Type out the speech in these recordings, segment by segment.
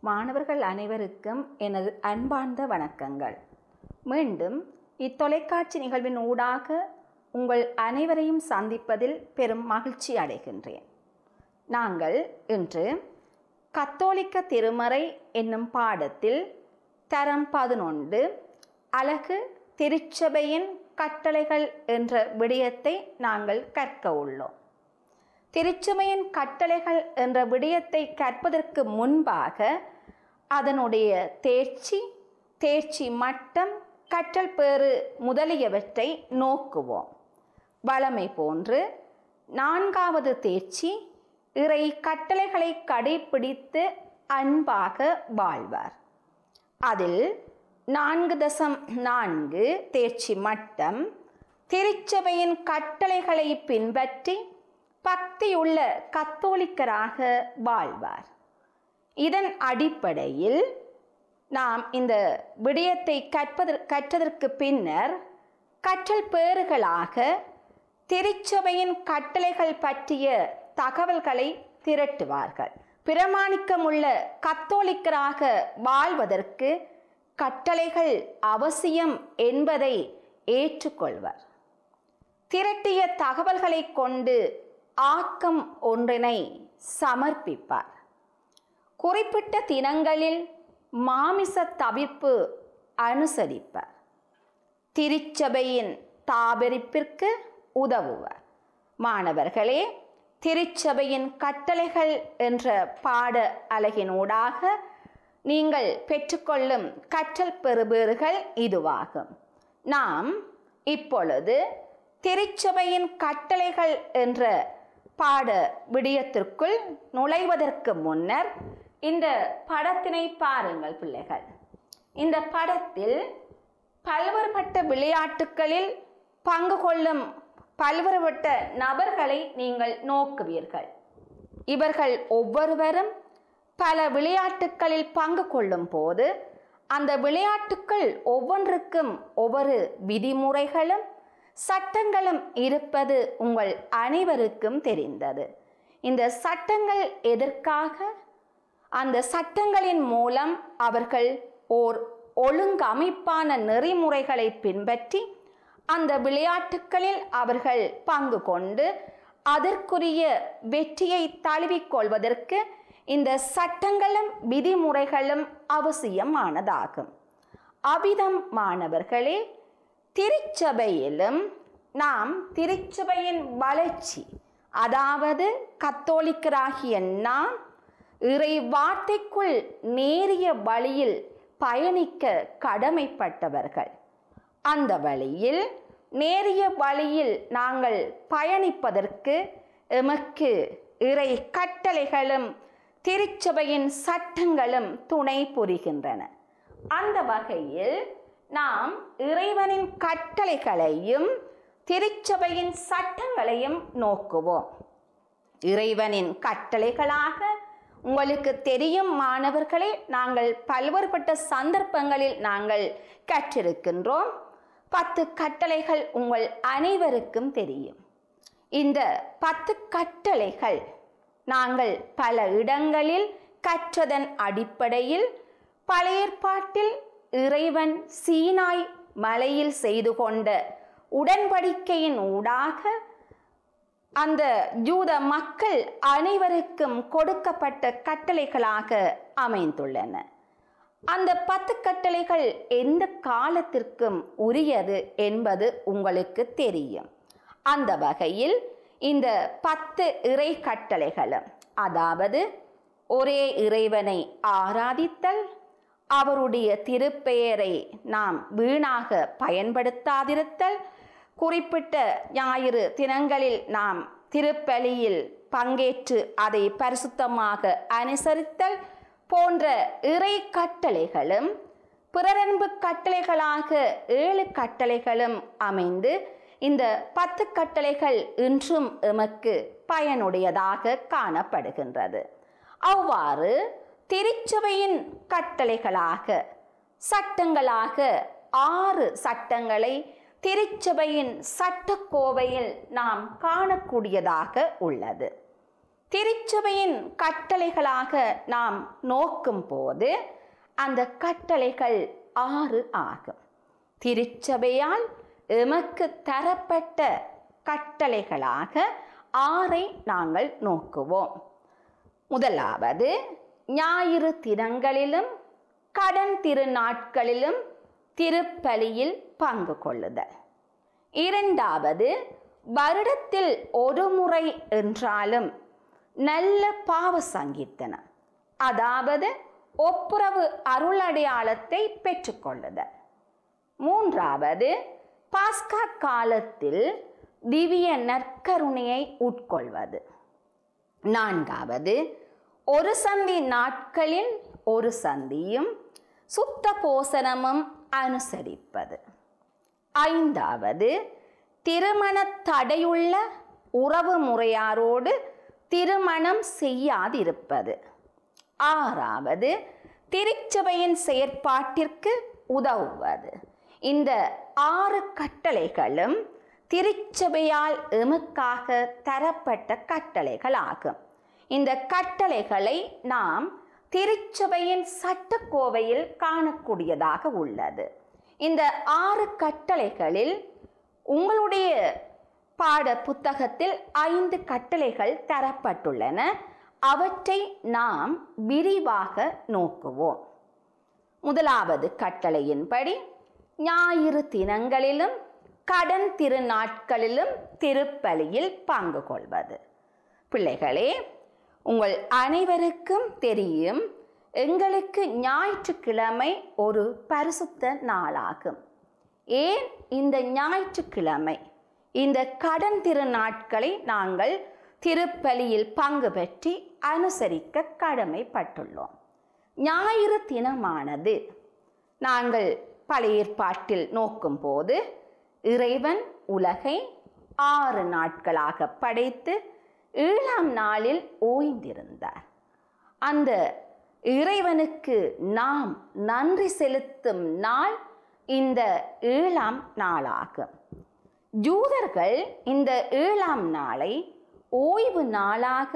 மாணவர்கள் அனைவருக்கும் எனது அன்பார்ந்த வணக்கங்கள் மீண்டும் இத்தொலைக்காட்சி நிகழ்வின் ஊடாக உங்கள் அனைவரையும் சந்திப்பதில் பெரும் மகிழ்ச்சி அடைகின்றேன் நாங்கள் இன்று கத்தோலிக்க திருமறை என்னும் பாடத்தில் தரம் பதினொன்று அழகு திருச்சபையின் கட்டளைகள் என்ற விடயத்தை நாங்கள் கற்க உள்ளோம் திருச்சபையின் கட்டளைகள் என்ற விடயத்தை கற்பதற்கு முன்பாக அதனுடைய தேர்ச்சி தேர்ச்சி மட்டம் கற்றல் பேறு முதலியவற்றை நோக்குவோம் வளமை போன்று நான்காவது தேர்ச்சி இறை கட்டளைகளை கடைப்பிடித்து அன்பாக வாழ்வார் அதில் நான்கு தசம் நான்கு தேர்ச்சி மட்டம் திருச்சபையின் கட்டளைகளை பின்பற்றி பக்தியுள்ள கத்தோலிக்கராக வாழ்வார் இதன் அடிப்படையில் நாம் இந்த விடயத்தை கற்பதற் கற்றதற்கு பின்னர் கற்றல் பேறுகளாக திருச்சபையின் கட்டளைகள் பற்றிய தகவல்களை திரட்டுவார்கள் பிரமாணிக்கமுள்ள கத்தோலிக்கராக வாழ்வதற்கு கட்டளைகள் அவசியம் என்பதை ஏற்றுக்கொள்வர் திரட்டிய தகவல்களை கொண்டு ஆக்கம் ஒன்றினை சமர்ப்பிப்பார் குறிப்பிட்ட தினங்களில் மாமிச தவிர்ப்பு அனுசரிப்பார் திருச்சபையின் தாபரிப்பிற்கு உதவுவார் மாணவர்களே திருச்சபையின் கட்டளைகள் என்ற பாட அலகினூடாக நீங்கள் பெற்றுக்கொள்ளும் கற்றல் பெறுபேறுகள் இதுவாகும் நாம் இப்பொழுது திருச்சபையின் கட்டளைகள் என்ற பாட விடயத்திற்குள் நுழைவதற்கு முன்னர் இந்த படத்தினை பாருங்கள் பிள்ளைகள் இந்த படத்தில் பல்வேறுபட்ட விளையாட்டுகளில் பங்கு கொள்ளும் பல்வேறுபட்ட நபர்களை நீங்கள் நோக்குவீர்கள் இவர்கள் ஒவ்வொருவரும் பல விளையாட்டுகளில் பங்கு கொள்ளும் போது அந்த விளையாட்டுக்கள் ஒவ்வொன்றுக்கும் ஒவ்வொரு விதிமுறைகளும் சட்டங்களும் இருப்பது உங்கள் அனைவருக்கும் தெரிந்தது இந்த சட்டங்கள் எதற்காக அந்த சட்டங்களின் மூலம் அவர்கள் ஓர் ஒழுங்கமைப்பான நெறிமுறைகளை பின்பற்றி அந்த விளையாட்டுகளில் அவர்கள் பங்கு கொண்டு அதற்குரிய வெற்றியை தழுவிக்கொள்வதற்கு இந்த சட்டங்களும் விதிமுறைகளும் அவசியமானதாகும் அபிதம் மாணவர்களே திருச்சபையிலும் நாம் திருச்சபையின் வளர்ச்சி அதாவது கத்தோலிக்கராகிய நாம் இறை வார்த்தைக்குள் நேரிய வழியில் பயணிக்க கடமைப்பட்டவர்கள் அந்த வழியில் நேரிய வழியில் நாங்கள் பயணிப்பதற்கு எமக்கு இறை கட்டளைகளும் திருச்சபையின் சட்டங்களும் துணை புரிகின்றன அந்த வகையில் நாம் இறைவனின் கட்டளைகளையும் திருச்சபையின் சட்டங்களையும் நோக்குவோம் இறைவனின் கட்டளைகளாக உங்களுக்கு தெரியும் மாணவர்களே நாங்கள் பல்வேறுபட்ட சந்தர்ப்பங்களில் நாங்கள் கற்றிருக்கின்றோம் பத்து கட்டளைகள் உங்கள் அனைவருக்கும் தெரியும் இந்த பத்து கட்டளைகள் நாங்கள் பல இடங்களில் கற்றதன் அடிப்படையில் பழைய ஏற்பாட்டில் இறைவன் சீனாய் மலையில் செய்து கொண்ட உடன்படிக்கையின் ஊடாக அந்த யூத மக்கள் அனைவருக்கும் கொடுக்கப்பட்ட கட்டளைகளாக அமைந்துள்ளன அந்த பத்து கட்டளைகள் எந்த காலத்திற்கும் உரியது என்பது உங்களுக்கு தெரியும் அந்த வகையில் இந்த பத்து இறை கட்டளைகளும் அதாவது ஒரே இறைவனை ஆராதித்தல் அவருடைய திருப்பெயரை நாம் வீணாக பயன்படுத்தாதிருத்தல் குறிப்பிட்ட ஞாயிறு தினங்களில் நாம் திருப்பலியில் பங்கேற்று அதை பரிசுத்தமாக அனுசரித்தல் போன்ற இறை கட்டளைகளும் பிறரன்பு கட்டளைகளாக ஏழு கட்டளைகளும் அமைந்து இந்த பத்து கட்டளைகள் இன்றும் எமக்கு பயனுடையதாக காணப்படுகின்றது அவ்வாறு திருச்சபையின் கட்டளைகளாக சட்டங்களாக ஆறு சட்டங்களை திருச்சபையின் சட்டக்கோவையில் நாம் காணக்கூடியதாக உள்ளது திருச்சபையின் கட்டளைகளாக நாம் நோக்கும் போது அந்த கட்டளைகள் ஆறு ஆகும் திருச்சபையால் எமக்கு தரப்பட்ட கட்டளைகளாக ஆறை நாங்கள் நோக்குவோம் முதலாவது ஞாயிறு தினங்களிலும் கடன் திருநாட்களிலும் திருப்பலியில் பங்கு கொள்ளுதல் இரண்டாவது வருடத்தில் ஒரு முறை என்றாலும் நல்ல பாவ சங்கீர்த்தனம் அதாவது ஒப்புரவு அருளடையாளத்தை பெற்றுக்கொள்ளுதல் மூன்றாவது பாஸ்கா காலத்தில் திவ்ய நற்கருணையை உட்கொள்வது நான்காவது ஒரு சந்தி நாட்களில் ஒரு சந்தியும் சுத்த போசனமும் அனுசரிப்பது ஐந்தாவது திருமண தடையுள்ள உறவு முறையாரோடு திருமணம் செய்யாதிருப்பது ஆறாவது திருச்சபையின் செயற்பாட்டிற்கு உதவுவது இந்த ஆறு கட்டளைகளும் திருச்சபையால் எமக்காக தரப்பட்ட கட்டளைகள் ஆகும் இந்த கட்டளைகளை நாம் திருச்சபையின் சட்டக்கோவையில் காணக்கூடியதாக உள்ளது இந்த ஆறு கட்டளைகளில் உங்களுடைய பாட புத்தகத்தில் ஐந்து கட்டளைகள் தரப்பட்டுள்ளன அவற்றை நாம் விரிவாக நோக்குவோம் முதலாவது கட்டளையின்படி ஞாயிறு தினங்களிலும் கடன் திருநாட்களிலும் திருப்பலியில் பங்கு கொள்வது பிள்ளைகளே உங்கள் அனைவருக்கும் தெரியும் எங்களுக்கு ஞாயிற்றுக்கிழமை ஒரு பரிசுத்த நாளாகும் ஏன் இந்த ஞாயிற்றுக்கிழமை இந்த கடன் திருநாட்களை நாங்கள் திருப்பலியில் பங்கு பெற்றி அனுசரிக்க கடமைப்பட்டுள்ளோம் ஞாயிறு தினமானது நாங்கள் பழைய ஏற்பாட்டில் நோக்கும் போது இறைவன் உலகை ஆறு நாட்களாக படைத்து ஏழாம் நாளில் ஓய்ந்திருந்தார் அந்த இறைவனுக்கு நாம் நன்றி செலுத்தும் நாள் இந்த ஏழாம் நாளாகும் ஜூதர்கள் இந்த ஏழாம் நாளை ஓய்வு நாளாக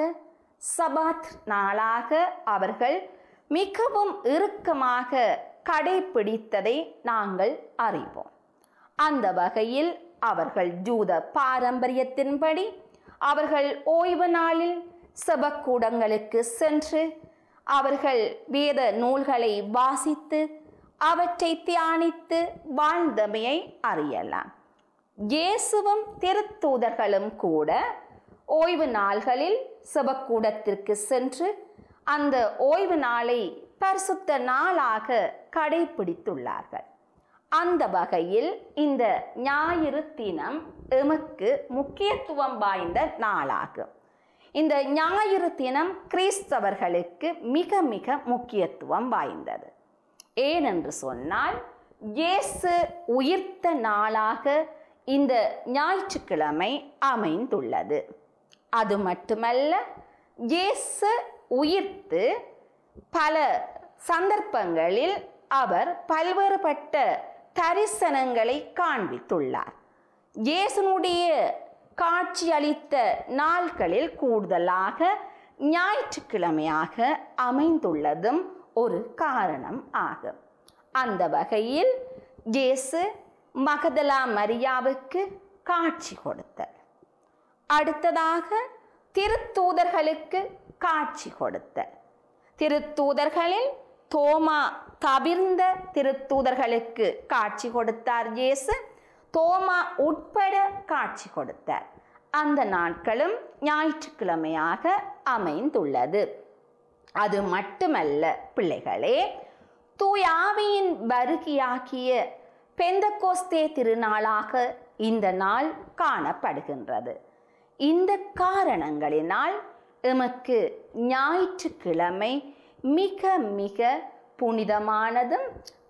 சபாத் நாளாக அவர்கள் மிகவும் இறுக்கமாக கடைபிடித்ததை நாங்கள் அறிவோம் அந்த வகையில் அவர்கள் ஜூத பாரம்பரியத்தின்படி அவர்கள் ஓய்வு நாளில் செபக்கூடங்களுக்கு சென்று அவர்கள் வேத நூல்களை வாசித்து அவற்றை தியானித்து வாழ்ந்தமையை அறியலாம் இயேசுவும் திருத்தூதர்களும் கூட ஓய்வு நாள்களில் செபக்கூடத்திற்கு சென்று அந்த ஓய்வு நாளை பரிசுத்த நாளாக கடைபிடித்துள்ளார்கள் அந்த வகையில் இந்த ஞாயிறு தினம் எமக்கு முக்கியத்துவம் வாய்ந்த நாளாகும் இந்த ஞாயிறு தினம் கிறிஸ்தவர்களுக்கு மிக மிக முக்கியத்துவம் வாய்ந்தது ஏனென்று சொன்னால் இயேசு உயிர்த்த நாளாக இந்த ஞாயிற்றுக்கிழமை அமைந்துள்ளது அது மட்டுமல்ல இயேசு உயிர்த்து பல சந்தர்ப்பங்களில் அவர் பல்வேறுபட்ட தரிசனங்களை காண்பித்துள்ளார் இயேசுனுடைய காட்சியளித்த நாட்களில் கூடுதலாக ஞாயிற்றுக்கிழமையாக அமைந்துள்ளதும் ஒரு காரணம் ஆகும் அந்த வகையில் இயேசு மகதலா மரியாவுக்கு காட்சி கொடுத்தார் அடுத்ததாக திருத்தூதர்களுக்கு காட்சி கொடுத்தார் திருத்தூதர்களில் தோமா தவிர்ந்த திருத்தூதர்களுக்கு காட்சி கொடுத்தார் இயேசு தோமா உட்பட காட்சி கொடுத்தார் அந்த நாட்களும் ஞாயிற்றுக்கிழமையாக அமைந்துள்ளது அது மட்டுமல்ல பிள்ளைகளே தூயாவியின் வருகையாகிய பெந்தகோஸ்தே திருநாளாக இந்த நாள் காணப்படுகின்றது இந்த காரணங்களினால் எமக்கு ஞாயிற்றுக்கிழமை மிக மிக புனிதமானதும்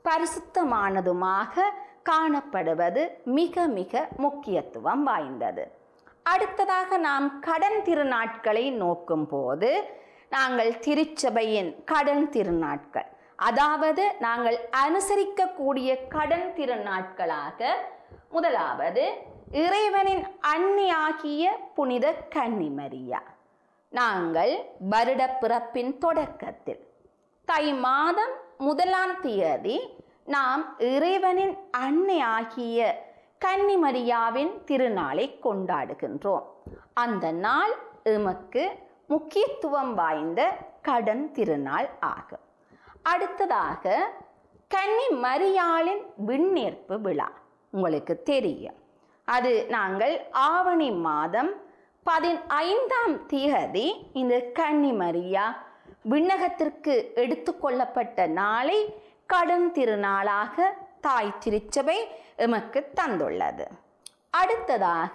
பரிசுத்தமானதுமாக காணப்படுவது மிக மிக முக்கியத்துவம் வாய்ந்தது அடுத்ததாக நாம் கடன் திருநாட்களை நோக்கும் போது நாங்கள் திருச்சபையின் கடன் திருநாட்கள் அதாவது நாங்கள் அனுசரிக்கக்கூடிய கடன் திருநாட்களாக முதலாவது இறைவனின் அன்னியாகிய புனித கன்னிமரியா நாங்கள் வருடப்பிறப்பின் தொடக்கத்தில் தை மாதம் முதலாம் தேதி நாம் இறைவனின் அன்னை ஆகிய கன்னிமரியாவின் திருநாளை கொண்டாடுகின்றோம் அந்த நாள் எமக்கு முக்கியத்துவம் வாய்ந்த கடன் திருநாள் ஆகும் அடுத்ததாக கன்னி மரியாளின் விண்ணேற்பு விழா உங்களுக்கு தெரியும் அது நாங்கள் ஆவணி மாதம் பதினைந்தாம் தேதி இந்த கன்னி மரியா விண்ணகத்திற்கு எடுத்துக்கொள்ளப்பட்ட நாளை கடன் திருநாளாக தாய் திருச்சபை எமக்கு தந்துள்ளது அடுத்ததாக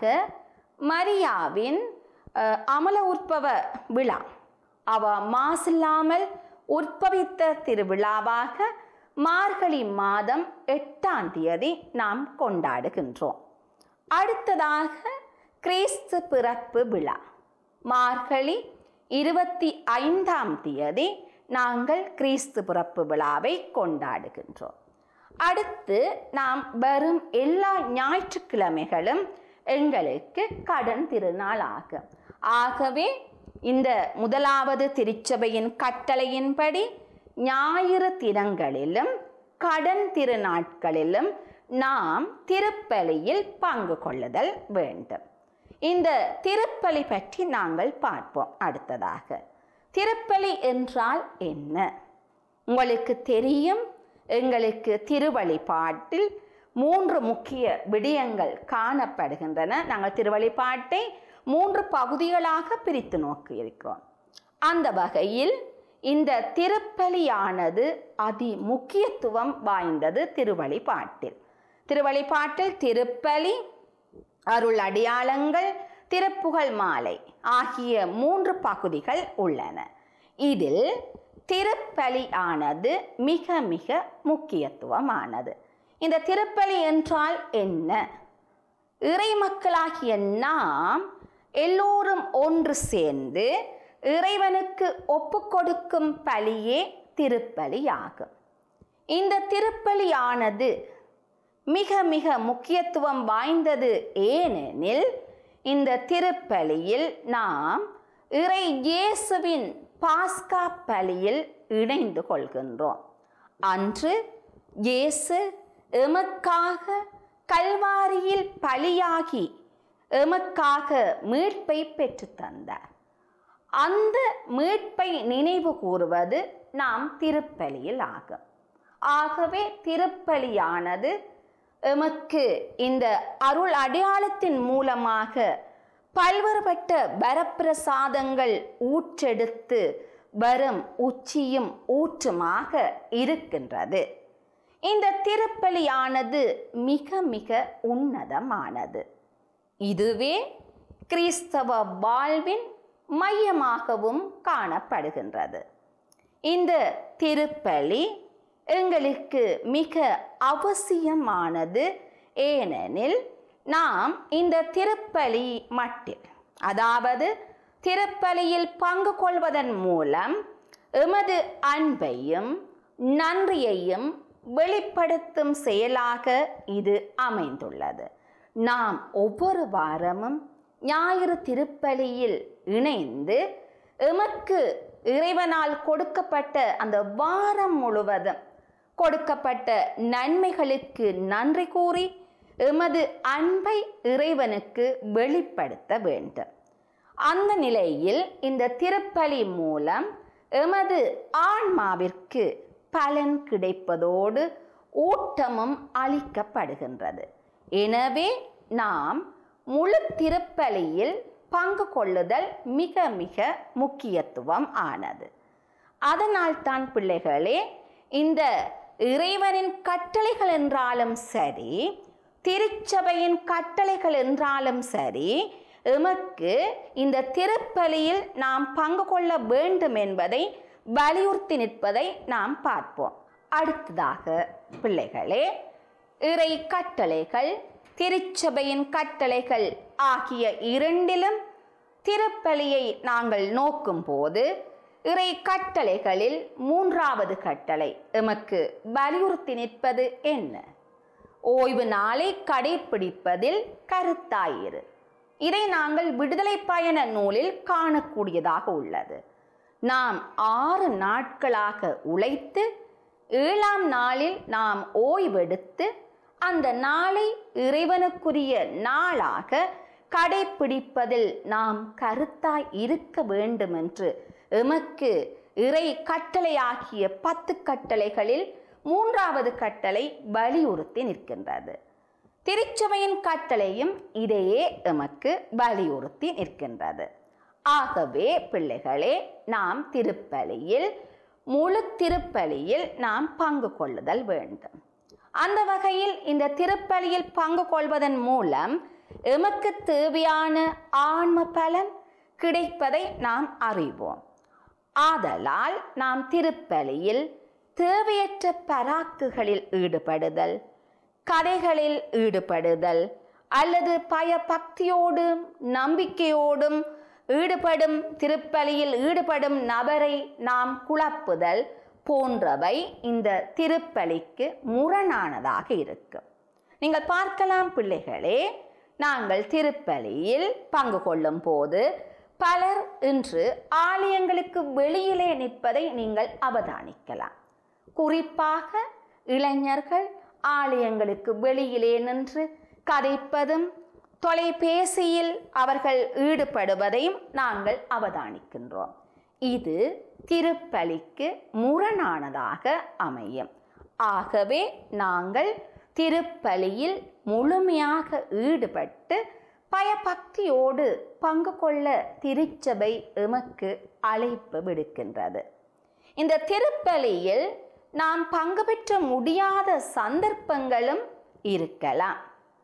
மரியாவின் அஹ், அமல உற்பவ விழா அவ மாசில்லாமல் உற்பவித்த திருவிழாவாக மார்கழி மாதம் எட்டாம் தேதி நாம் கொண்டாடுகின்றோம் அடுத்ததாக கிறிஸ்து பிறப்பு விழா மார்கழி இருபத்தி ஐந்தாம் தேதி நாங்கள் கிறிஸ்து பிறப்பு விழாவை கொண்டாடுகின்றோம் அடுத்து நாம் வரும் எல்லா ஞாயிற்றுக்கிழமைகளும் எங்களுக்கு கடன் திருநாள் ஆகும் ஆகவே இந்த முதலாவது திருச்சபையின் கட்டளையின்படி ஞாயிறு தினங்களிலும் கடன் திருநாட்களிலும் நாம் திருப்பலியில் பங்கு கொள்ளுதல் வேண்டும் இந்த திருப்பலி பற்றி நாங்கள் பார்ப்போம் அடுத்ததாக திருப்பலி என்றால் என்ன உங்களுக்கு தெரியும் எங்களுக்கு திருவழிபாட்டில் மூன்று முக்கிய விடயங்கள் காணப்படுகின்றன நாங்கள் திருவழிபாட்டை மூன்று பகுதிகளாக பிரித்து நோக்கி இருக்கிறோம் அந்த வகையில் இந்த திருப்பலியானது அதி முக்கியத்துவம் வாய்ந்தது திருவழிபாட்டில் திருவழிபாட்டில் திருப்பலி அருள் அடையாளங்கள் திருப்புகழ் மாலை ஆகிய மூன்று பகுதிகள் உள்ளன இதில் திருப்பலி ஆனது மிக மிக முக்கியத்துவமானது இந்த திருப்பலி என்றால் என்ன இறை மக்களாகிய நாம் எல்லோரும் ஒன்று சேர்ந்து இறைவனுக்கு ஒப்புக்கொடுக்கும் பலியே திருப்பலியாகும் இந்த திருப்பலியானது மிக மிக முக்கியத்துவம் வாய்ந்தது ஏனெனில் இந்த திருப்பலியில் நாம் இறை இயேசுவின் பாஸ்கா பலியில் இணைந்து கொள்கின்றோம் அன்று இயேசு எமக்காக கல்வாரியில் பலியாகி எமக்காக மீட்பை பெற்றுத் தந்தார் அந்த மீட்பை நினைவு கூறுவது நாம் திருப்பலியில் ஆகும் ஆகவே திருப்பலியானது எமக்கு இந்த அருள் அடையாளத்தின் மூலமாக பல்வேறுபட்ட வரப்பிரசாதங்கள் ஊற்றெடுத்து வரும் உச்சியும் ஊற்றுமாக இருக்கின்றது இந்த திருப்பலியானது மிக மிக உன்னதமானது இதுவே கிறிஸ்தவ வாழ்வின் மையமாகவும் காணப்படுகின்றது இந்த திருப்பலி எங்களுக்கு மிக அவசியமானது ஏனெனில் நாம் இந்த திருப்பலி மட்டில் அதாவது திருப்பலியில் பங்கு கொள்வதன் மூலம் எமது அன்பையும் நன்றியையும் வெளிப்படுத்தும் செயலாக இது அமைந்துள்ளது நாம் ஒவ்வொரு வாரமும் ஞாயிறு திருப்பலியில் இணைந்து எமக்கு இறைவனால் கொடுக்கப்பட்ட அந்த வாரம் முழுவதும் கொடுக்கப்பட்ட நன்மைகளுக்கு நன்றி கூறி எமது அன்பை இறைவனுக்கு வெளிப்படுத்த வேண்டும் அந்த நிலையில் இந்த திருப்பலி மூலம் எமது ஆன்மாவிற்கு பலன் கிடைப்பதோடு ஊட்டமும் அளிக்கப்படுகின்றது எனவே நாம் முழு திருப்பலியில் பங்கு கொள்ளுதல் மிக மிக முக்கியத்துவம் ஆனது அதனால் தான் பிள்ளைகளே இந்த இறைவனின் கட்டளைகள் என்றாலும் சரி திருச்சபையின் கட்டளைகள் என்றாலும் சரி எமக்கு இந்த திருப்பலியில் நாம் பங்கு கொள்ள வேண்டும் என்பதை வலியுறுத்தி நிற்பதை நாம் பார்ப்போம் அடுத்ததாக பிள்ளைகளே இறை கட்டளைகள் திருச்சபையின் கட்டளைகள் ஆகிய இரண்டிலும் திருப்பலியை நாங்கள் நோக்கும்போது இறை கட்டளைகளில் மூன்றாவது கட்டளை எமக்கு வலியுறுத்தி நிற்பது என்ன ஓய்வு நாளை கடைப்பிடிப்பதில் கருத்தாயிரு இதை நாங்கள் விடுதலை பயண நூலில் காணக்கூடியதாக உள்ளது நாம் ஆறு நாட்களாக உழைத்து ஏழாம் நாளில் நாம் ஓய்வெடுத்து அந்த நாளை இறைவனுக்குரிய நாளாக கடைப்பிடிப்பதில் நாம் கருத்தாய் இருக்க வேண்டும் என்று எமக்கு இறை கட்டளையாகிய பத்து கட்டளைகளில் மூன்றாவது கட்டளை வலியுறுத்தி நிற்கின்றது திருச்சபையின் கட்டளையும் இதையே எமக்கு வலியுறுத்தி நிற்கின்றது ஆகவே பிள்ளைகளே நாம் திருப்பலியில் முழு திருப்பலியில் நாம் பங்கு கொள்ளுதல் வேண்டும் அந்த வகையில் இந்த திருப்பலியில் பங்கு கொள்வதன் மூலம் எமக்கு தேவையான ஆன்ம பலன் கிடைப்பதை நாம் அறிவோம் ஆதலால் நாம் திருப்பலியில் தேவையற்ற பராக்குகளில் ஈடுபடுதல் கதைகளில் ஈடுபடுதல் அல்லது பயபக்தியோடும் நம்பிக்கையோடும் ஈடுபடும் திருப்பலியில் ஈடுபடும் நபரை நாம் குழப்புதல் போன்றவை இந்த திருப்பலிக்கு முரணானதாக இருக்கும் நீங்கள் பார்க்கலாம் பிள்ளைகளே நாங்கள் திருப்பலியில் பங்கு கொள்ளும் போது பலர் இன்று ஆலயங்களுக்கு வெளியிலே நிற்பதை நீங்கள் அவதானிக்கலாம் குறிப்பாக இளைஞர்கள் ஆலயங்களுக்கு வெளியிலே நின்று கதைப்பதும் தொலைபேசியில் அவர்கள் ஈடுபடுவதையும் நாங்கள் அவதானிக்கின்றோம் இது திருப்பலிக்கு முரணானதாக அமையும் ஆகவே நாங்கள் திருப்பலியில் முழுமையாக ஈடுபட்டு பயபக்தியோடு பங்கு கொள்ள திருச்சபை எமக்கு அழைப்பு விடுக்கின்றது இந்த திருப்பலியில் நாம் பங்கு பெற்ற முடியாத சந்தர்ப்பங்களும் இருக்கலாம்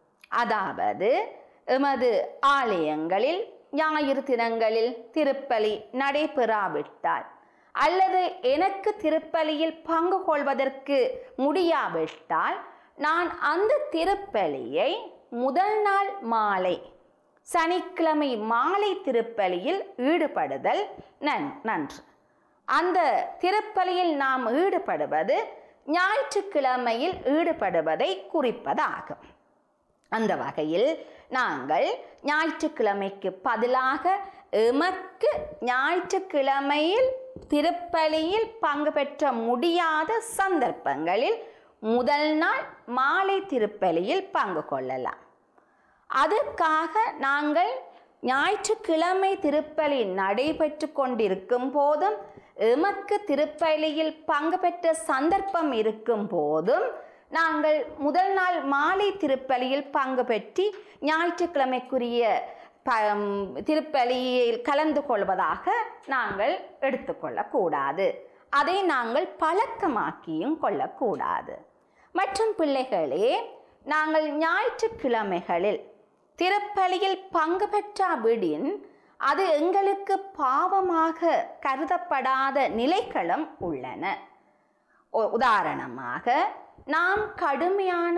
அதாவது எமது ஆலயங்களில் ஞாயிறு தினங்களில் திருப்பலி நடைபெறாவிட்டால் அல்லது எனக்கு திருப்பலியில் பங்கு கொள்வதற்கு முடியாவிட்டால் நான் அந்த திருப்பலியை முதல் நாள் மாலை சனிக்கிழமை மாலை திருப்பலியில் ஈடுபடுதல் நன் நன்று அந்த திருப்பலியில் நாம் ஈடுபடுவது ஞாயிற்றுக்கிழமையில் ஈடுபடுவதை குறிப்பதாகும் அந்த வகையில் நாங்கள் ஞாயிற்றுக்கிழமைக்கு பதிலாக எமக்கு ஞாயிற்றுக்கிழமையில் திருப்பலியில் பங்கு பெற்ற முடியாத சந்தர்ப்பங்களில் முதல் நாள் மாலை திருப்பலியில் பங்கு கொள்ளலாம் அதற்காக நாங்கள் ஞாயிற்றுக்கிழமை திருப்பலி நடைபெற்று கொண்டிருக்கும் போதும் எமக்கு திருப்பலியில் பங்கு பெற்ற சந்தர்ப்பம் இருக்கும் போதும் நாங்கள் முதல் நாள் மாலை திருப்பலியில் பங்கு பெற்றி ஞாயிற்றுக்கிழமைக்குரிய ப திருப்பலியில் கலந்து கொள்வதாக நாங்கள் எடுத்துக்கொள்ளக்கூடாது அதை நாங்கள் பழக்கமாக்கியும் கொள்ளக்கூடாது மற்றும் பிள்ளைகளே நாங்கள் ஞாயிற்றுக்கிழமைகளில் திருப்பலியில் பங்கு பெற்றாவிடின் அது எங்களுக்கு பாவமாக கருதப்படாத நிலைகளும் உள்ளன உ- உதாரணமாக நாம் கடுமையான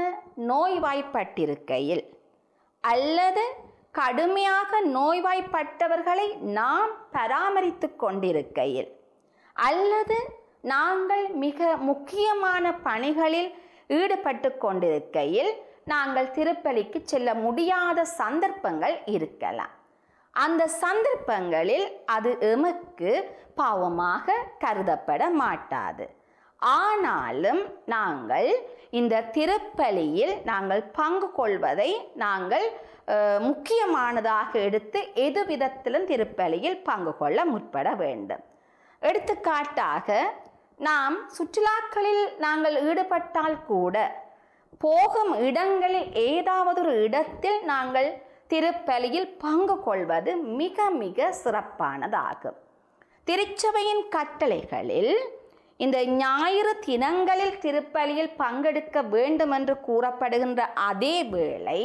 நோய்வாய்ப்பட்டிருக்கையில் அல்லது கடுமையாக நோய்வாய்ப்பட்டவர்களை நாம் பராமரித்து கொண்டிருக்கையில் அல்லது நாங்கள் மிக முக்கியமான பணிகளில் ஈடுபட்டு கொண்டிருக்கையில் நாங்கள் திருப்பலிக்கு செல்ல முடியாத சந்தர்ப்பங்கள் இருக்கலாம் அந்த சந்தர்ப்பங்களில் அது எமக்கு பாவமாக கருதப்பட மாட்டாது ஆனாலும் நாங்கள் இந்த திருப்பலியில் நாங்கள் பங்கு கொள்வதை நாங்கள் அஹ், முக்கியமானதாக எடுத்து எது விதத்திலும் திருப்பலியில் பங்கு கொள்ள முற்பட வேண்டும் எடுத்துக்காட்டாக நாம் சுற்றுலாக்களில் நாங்கள் ஈடுபட்டால் கூட போகும் இடங்களில் ஏதாவது ஒரு இடத்தில் நாங்கள் திருப்பலியில் பங்கு கொள்வது மிக மிக சிறப்பானதாகும் திருச்சபையின் கட்டளைகளில் இந்த ஞாயிறு தினங்களில் திருப்பலியில் பங்கெடுக்க வேண்டும் என்று கூறப்படுகின்ற அதே வேளை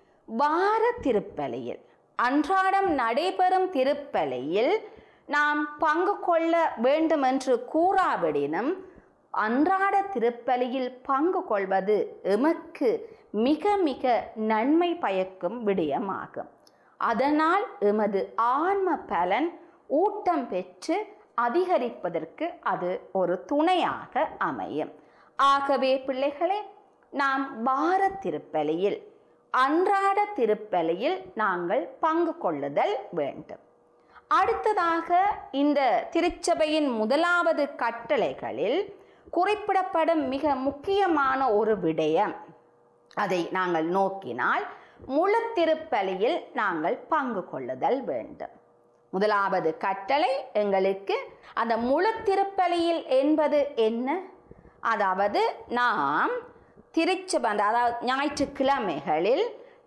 வார திருப்பலியில் அன்றாடம் நடைபெறும் திருப்பலியில் நாம் பங்கு கொள்ள வேண்டும் என்று கூறாவிடினும் அன்றாட திருப்பலியில் பங்கு கொள்வது எமக்கு மிக மிக நன்மை பயக்கும் விடயமாகும் அதனால் எமது ஆன்ம பலன் ஊட்டம் பெற்று அதிகரிப்பதற்கு அது ஒரு துணையாக அமையும் ஆகவே பிள்ளைகளே நாம் வார திருப்பலியில் அன்றாட திருப்பலியில் நாங்கள் பங்கு கொள்ளுதல் வேண்டும் அடுத்ததாக இந்த திருச்சபையின் முதலாவது கட்டளைகளில் குறிப்பிடப்படும் மிக முக்கியமான ஒரு விடயம் அதை நாங்கள் நோக்கினால் முழு திருப்பலியில் நாங்கள் பங்கு கொள்ளுதல் வேண்டும் முதலாவது கட்டளை எங்களுக்கு அந்த முழு திருப்பலியில் என்பது என்ன அதாவது நாம் திருச்சபை அதாவது ஞாயிற்றுக்கிழமைகளில்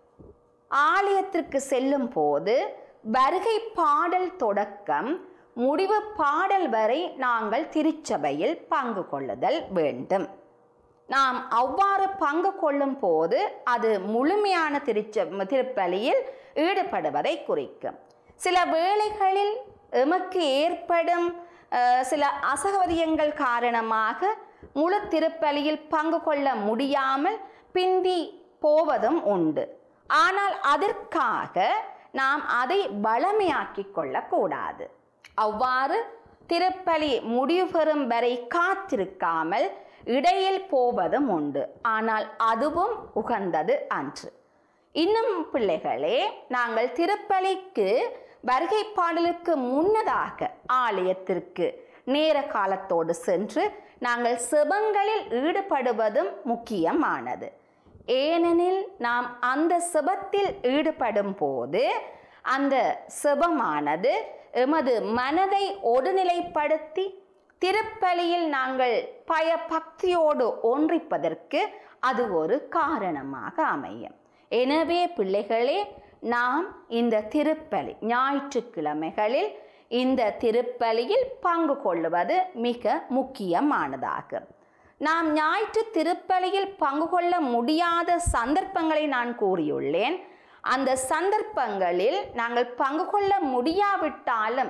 ஆலயத்திற்கு செல்லும் போது வருகை பாடல் தொடக்கம் முடிவு பாடல் வரை நாங்கள் திருச்சபையில் பங்கு கொள்ளுதல் வேண்டும் நாம் அவ்வாறு பங்கு கொள்ளும் போது அது முழுமையான திருச்ச திருப்பலியில் ஈடுபடுவதை குறிக்கும் சில வேளைகளில் எமக்கு ஏற்படும் அஹ், சில அசௌகரியங்கள் காரணமாக முழு திருப்பலியில் பங்கு கொள்ள முடியாமல் பிந்தி போவதும் உண்டு ஆனால் அதற்காக நாம் அதை வளமையாக்கிக் கொள்ளக்கூடாது அவ்வாறு திருப்பலி முடிவு பெறும் வரை காத்திருக்காமல் இடையில் போவதும் உண்டு ஆனால் அதுவும் உகந்தது அன்று இன்னும் பிள்ளைகளே நாங்கள் திருப்பலிக்கு வருகை பாடலுக்கு முன்னதாக ஆலயத்திற்கு நேர காலத்தோடு சென்று நாங்கள் செபங்களில் ஈடுபடுவதும் முக்கியமானது ஏனெனில் நாம் அந்த செபத்தில் ஈடுபடும் போது அந்த செபமானது எமது மனதை ஒருநிலைப்படுத்தி திருப்பலியில் நாங்கள் பயபக்தியோடு ஒன்றிப்பதற்கு அது ஒரு காரணமாக அமையும் எனவே பிள்ளைகளே நாம் இந்த திருப்பலி ஞாயிற்றுக்கிழமைகளில் இந்த திருப்பலியில் பங்கு கொள்ளுவது மிக முக்கியமானதாகும் நாம் ஞாயிற்று திருப்பலியில் பங்கு கொள்ள முடியாத சந்தர்ப்பங்களை நான் கூறியுள்ளேன் அந்த சந்தர்ப்பங்களில் நாங்கள் பங்கு கொள்ள முடியாவிட்டாலும்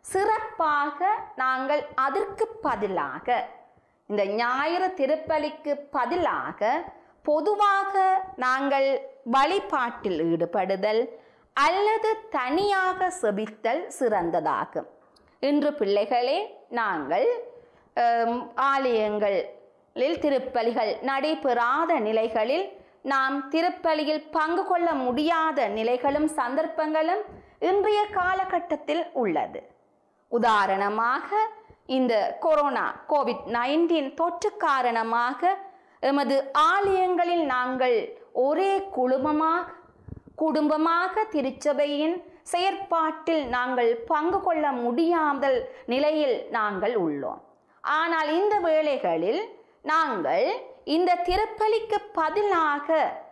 சிறப்பாக நாங்கள் அதற்கு பதிலாக இந்த ஞாயிறு திருப்பலிக்கு பதிலாக பொதுவாக நாங்கள் வழிபாட்டில் ஈடுபடுதல் அல்லது தனியாக செபித்தல் சிறந்ததாகும் இன்று பிள்ளைகளே நாங்கள் ஹம், ஆலயங்களில் திருப்பலிகள் நடைபெறாத நிலைகளில் நாம் திருப்பலியில் பங்கு கொள்ள முடியாத நிலைகளும் சந்தர்ப்பங்களும் இன்றைய காலகட்டத்தில் உள்ளது உதாரணமாக இந்த கொரோனா கோவிட் நைன்டீன் தொற்று காரணமாக எமது ஆலயங்களில் நாங்கள் ஒரே குழுமமாக குடும்பமாக திருச்சபையின் செயற்பாட்டில் நாங்கள் பங்கு கொள்ள முடியாத நிலையில் நாங்கள் உள்ளோம் ஆனால் இந்த வேளைகளில் நாங்கள் இந்த திருப்பலிக்கு பதிலாக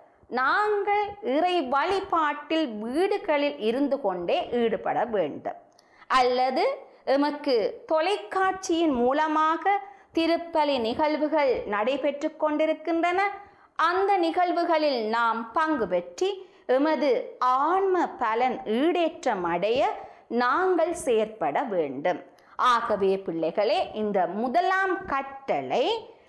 நாங்கள் இறை வழிபாட்டில் வீடுகளில் இருந்து கொண்டே ஈடுபட வேண்டும் அல்லது எமக்கு தொலைக்காட்சியின் மூலமாக திருப்பலி நிகழ்வுகள் நடைபெற்று கொண்டிருக்கின்றன அந்த நிகழ்வுகளில் நாம் பங்கு பெற்றி எமது ஆன்ம பலன் ஈடேற்றம் அடைய நாங்கள் செயற்பட வேண்டும் ஆகவே பிள்ளைகளே இந்த முதலாம் கட்டளை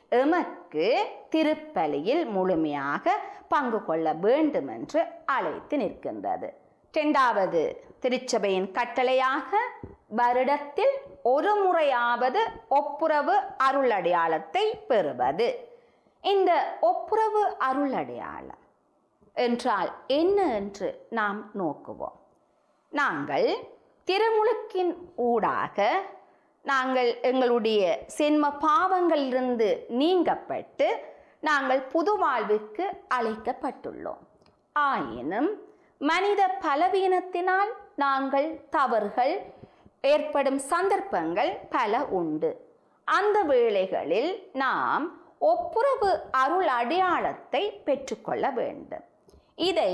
எமக்கு திருப்பலியில் முழுமையாக பங்கு கொள்ள வேண்டும் என்று அழைத்து நிற்கின்றது இரண்டாவது திருச்சபையின் கட்டளையாக வருடத்தில் ஒரு முறையாவது ஒப்புரவு அருளடையாளத்தை பெறுவது இந்த ஒப்புரவு அருளடையாளம் என்றால் என்ன என்று நாம் நோக்குவோம் நாங்கள் திருமுழுக்கின் ஊடாக நாங்கள் எங்களுடைய சென்ம பாவங்களிலிருந்து நீங்கப்பட்டு நாங்கள் புது வாழ்வுக்கு அழைக்கப்பட்டுள்ளோம் ஆயினும் மனித பலவீனத்தினால் நாங்கள் தவறுகள் ஏற்படும் சந்தர்ப்பங்கள் பல உண்டு அந்த வேளைகளில் நாம் ஒப்புரவு அருள் அடையாளத்தை பெற்றுக்கொள்ள வேண்டும் இதை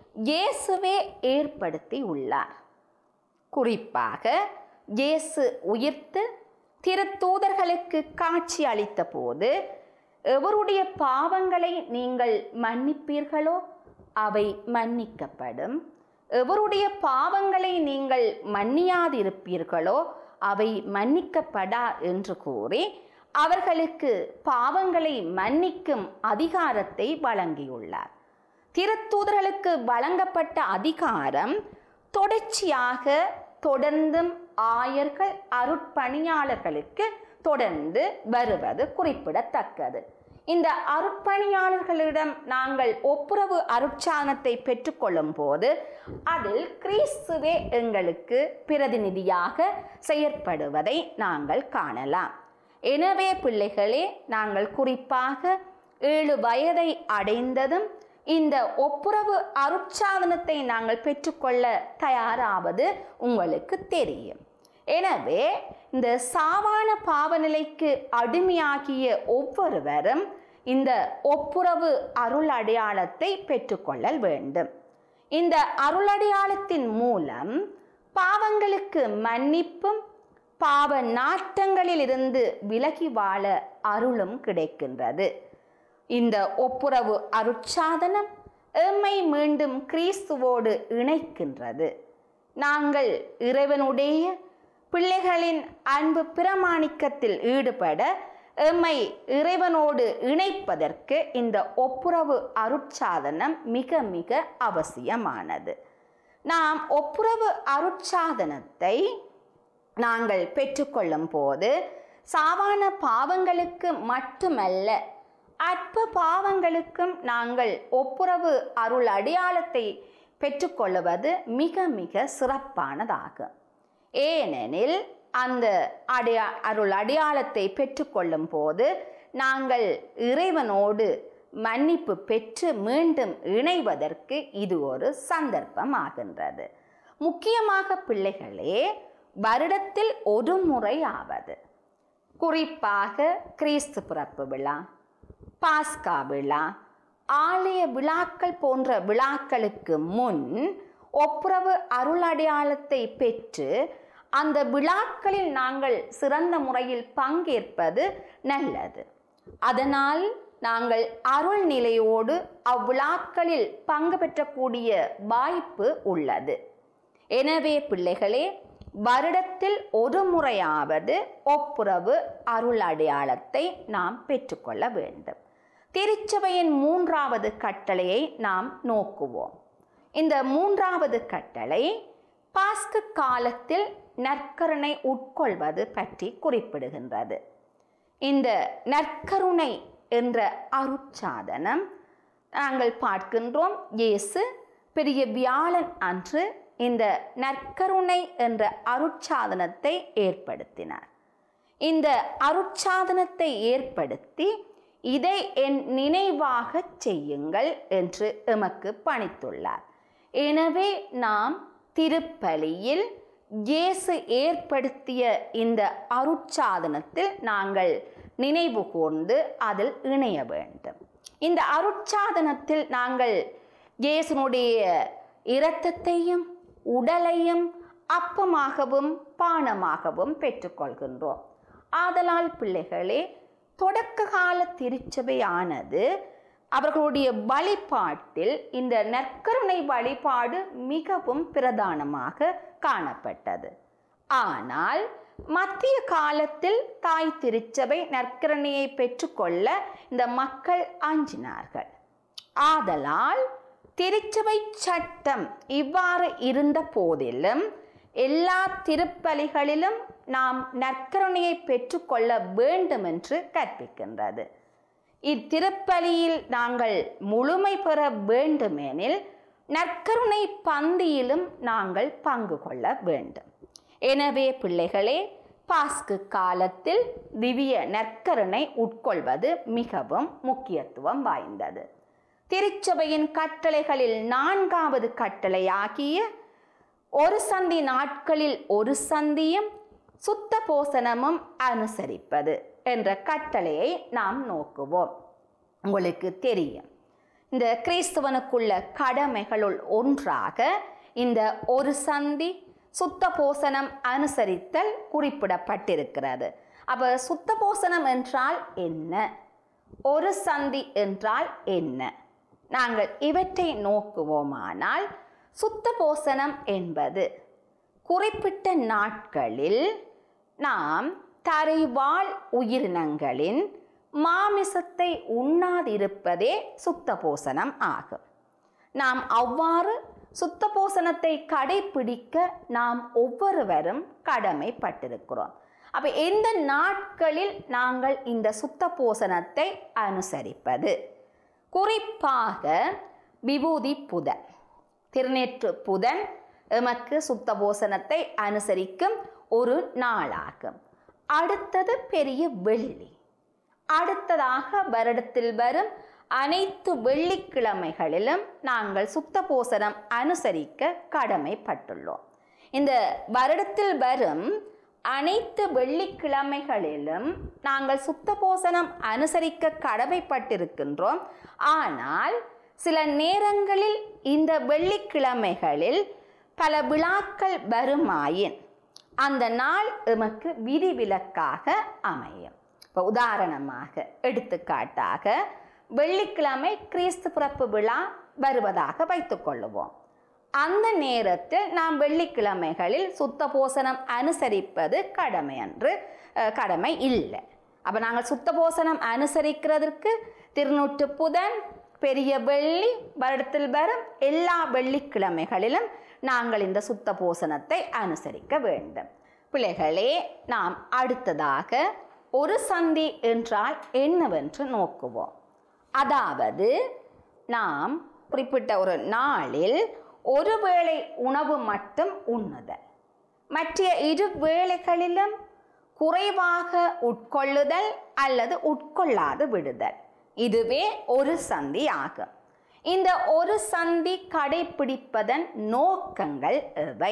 இயேசுவே ஏற்படுத்தி உள்ளார் குறிப்பாக இயேசு உயிர்த்து திருத்தூதர்களுக்கு காட்சி அளித்த போது எவருடைய பாவங்களை நீங்கள் மன்னிப்பீர்களோ அவை மன்னிக்கப்படும் எவருடைய பாவங்களை நீங்கள் மன்னியாதிருப்பீர்களோ அவை மன்னிக்கப்படா என்று கூறி அவர்களுக்கு பாவங்களை மன்னிக்கும் அதிகாரத்தை வழங்கியுள்ளார் திருத்தூதர்களுக்கு வழங்கப்பட்ட அதிகாரம் தொடர்ச்சியாக தொடர்ந்தும் ஆயர்கள் அருட்பணியாளர்களுக்கு தொடர்ந்து வருவது குறிப்பிடத்தக்கது இந்த அருட்பணியாளர்களிடம் நாங்கள் ஒப்புரவு அருட்சாதனத்தை பெற்றுக்கொள்ளும் போது அதில் கிறிஸ்துவே எங்களுக்கு பிரதிநிதியாக செயற்படுவதை நாங்கள் காணலாம் எனவே பிள்ளைகளே நாங்கள் குறிப்பாக ஏழு வயதை அடைந்ததும் இந்த ஒப்புரவு அருட்சாதனத்தை நாங்கள் பெற்றுக்கொள்ள தயாராவது உங்களுக்கு தெரியும் எனவே இந்த சாவான பாவநிலைக்கு அடிமையாகிய ஒவ்வொருவரும் இந்த ஒப்புரவு அருள் அடையாளத்தை பெற்றுக்கொள்ளல் வேண்டும் இந்த அருளடையாளத்தின் மூலம் பாவங்களுக்கு மன்னிப்பும் பாவ நாட்டங்களிலிருந்து விலகி வாழ அருளும் கிடைக்கின்றது இந்த ஒப்புரவு அருட்சாதனம் எம்மை மீண்டும் கிறிஸ்துவோடு இணைக்கின்றது நாங்கள் இறைவனுடைய பிள்ளைகளின் அன்பு பிரமாணிக்கத்தில் ஈடுபட எம்மை இறைவனோடு இணைப்பதற்கு இந்த ஒப்புரவு அருட்சாதனம் மிக மிக அவசியமானது நாம் ஒப்புரவு அருட்சாதனத்தை நாங்கள் பெற்றுக்கொள்ளும் போது சாவான பாவங்களுக்கு மட்டுமல்ல அற்ப பாவங்களுக்கும் நாங்கள் ஒப்புரவு அருள் அடையாளத்தை பெற்றுக்கொள்வது மிக மிக சிறப்பானதாகும் ஏனெனில் அந்த அடையா அருள் அடையாளத்தை பெற்றுக்கொள்ளும் போது நாங்கள் இறைவனோடு மன்னிப்பு பெற்று மீண்டும் இணைவதற்கு இது ஒரு சந்தர்ப்பமாகின்றது முக்கியமாக பிள்ளைகளே வருடத்தில் ஒரு முறை ஆவது குறிப்பாக கிறிஸ்து பிறப்பு விழா பாஸ்கா விழா ஆலய விழாக்கள் போன்ற விழாக்களுக்கு முன் ஒப்புரவு அருள் அடையாளத்தை பெற்று அந்த விழாக்களில் நாங்கள் சிறந்த முறையில் பங்கேற்பது நல்லது அதனால் நாங்கள் அருள் நிலையோடு அவ்விழாக்களில் பங்கு பெற்றக்கூடிய வாய்ப்பு உள்ளது எனவே பிள்ளைகளே வருடத்தில் ஒரு முறையாவது ஒப்புரவு அருள் அடையாளத்தை நாம் பெற்றுக்கொள்ள வேண்டும் திருச்சபையின் மூன்றாவது கட்டளையை நாம் நோக்குவோம் இந்த மூன்றாவது கட்டளை பாஸ்கு காலத்தில் நற்கருணை உட்கொள்வது பற்றி குறிப்பிடுகின்றது இந்த நற்கருணை என்ற அருட்சாதனம் நாங்கள் பார்க்கின்றோம் இயேசு பெரிய வியாழன் அன்று இந்த நற்கருணை என்ற அருட்சாதனத்தை ஏற்படுத்தினார் இந்த அருட்சாதனத்தை ஏற்படுத்தி இதை என் நினைவாக செய்யுங்கள் என்று எமக்கு பணித்துள்ளார் எனவே நாம் திருப்பலியில் இயேசு ஏற்படுத்திய இந்த அருட்சாதனத்தில் நாங்கள் நினைவு கூர்ந்து அதில் இணைய வேண்டும் இந்த அருட்சாதனத்தில் நாங்கள் இயேசுனுடைய இரத்தத்தையும் உடலையும் அப்பமாகவும் பானமாகவும் பெற்றுக்கொள்கின்றோம் ஆதலால் பிள்ளைகளே தொடக்க கால திருச்சபையானது அவர்களுடைய வழிபாட்டில் இந்த நற்கருணை வழிபாடு மிகவும் பிரதானமாக காணப்பட்டது ஆனால் மத்திய காலத்தில் தாய் திருச்சபை நற்கருணையை பெற்றுக்கொள்ள இந்த மக்கள் அஞ்சினார்கள் ஆதலால் திருச்சபை சட்டம் இவ்வாறு இருந்த போதிலும் எல்லா திருப்பலிகளிலும் நாம் நற்கருணையை பெற்றுக்கொள்ள வேண்டும் என்று கற்பிக்கின்றது இத்திருப்பலியில் நாங்கள் முழுமை பெற வேண்டுமெனில் நற்கருணை பந்தியிலும் நாங்கள் பங்கு கொள்ள வேண்டும் எனவே பிள்ளைகளே பாஸ்கு காலத்தில் திவ்ய நற்கருணை உட்கொள்வது மிகவும் முக்கியத்துவம் வாய்ந்தது திருச்சபையின் கட்டளைகளில் நான்காவது கட்டளையாகிய ஒரு சந்தி நாட்களில் ஒரு சந்தியும் சுத்த போசனமும் அனுசரிப்பது என்ற கட்டளையை நாம் நோக்குவோம் உங்களுக்கு தெரியும் இந்த கிறிஸ்துவனுக்குள்ள கடமைகளுள் ஒன்றாக இந்த ஒரு சந்தி சுத்த போசனம் அனுசரித்தல் குறிப்பிடப்பட்டிருக்கிறது அப்ப சுத்த போசனம் என்றால் என்ன ஒரு சந்தி என்றால் என்ன நாங்கள் இவற்றை நோக்குவோமானால் சுத்த போசனம் என்பது குறிப்பிட்ட நாட்களில் நாம் தரைவாழ் உயிரினங்களின் மாமிசத்தை உண்ணாதிருப்பதே சுத்த போசனம் ஆகும் நாம் அவ்வாறு சுத்த போசனத்தை கடைபிடிக்க நாம் ஒவ்வொருவரும் கடமைப்பட்டிருக்கிறோம் அப்ப எந்த நாட்களில் நாங்கள் இந்த சுத்த போசனத்தை அனுசரிப்பது குறிப்பாக விபூதி புதன் திருநேற்று புதன் எமக்கு சுத்த போசனத்தை அனுசரிக்கும் ஒரு நாளாகும் அடுத்தது பெரிய வெள்ளி அடுத்ததாக வருடத்தில் வரும் அனைத்து வெள்ளிக்கிழமைகளிலும் நாங்கள் சுத்த போசனம் அனுசரிக்க கடமைப்பட்டுள்ளோம் இந்த வருடத்தில் வரும் அனைத்து வெள்ளிக்கிழமைகளிலும் நாங்கள் சுத்த போசனம் அனுசரிக்க கடமைப்பட்டிருக்கின்றோம் ஆனால் சில நேரங்களில் இந்த வெள்ளிக்கிழமைகளில் பல விழாக்கள் வருமாயின் அந்த நாள் எமக்கு விதிவிலக்காக அமையும் இப்போ உதாரணமாக எடுத்துக்காட்டாக வெள்ளிக்கிழமை கிறிஸ்து பிறப்பு விழா வருவதாக வைத்துக்கொள்ளுவோம் அந்த நேரத்தில் நாம் வெள்ளிக்கிழமைகளில் சுத்த போசனம் அனுசரிப்பது கடமை அன்று அஹ், கடமை இல்லை அப்போ நாங்கள் சுத்த போசனம் அனுசரிக்கிறதற்கு திருநூற்று புதன் பெரிய வெள்ளி வருடத்தில் வரும் எல்லா வெள்ளிக்கிழமைகளிலும் நாங்கள் இந்த சுத்த போசனத்தை அனுசரிக்க வேண்டும் பிள்ளைகளே நாம் அடுத்ததாக ஒரு சந்தி என்றால் என்னவென்று நோக்குவோம் அதாவது நாம் குறிப்பிட்ட ஒரு நாளில் ஒரு வேளை உணவு மட்டும் உண்ணுதல் மற்ற இரு வேளைகளிலும் குறைவாக உட்கொள்ளுதல் அல்லது உட்கொள்ளாது விடுதல் இதுவே ஒரு சந்தி ஆகும் இந்த ஒரு சந்தி கடைபிடிப்பதன் நோக்கங்கள் எவை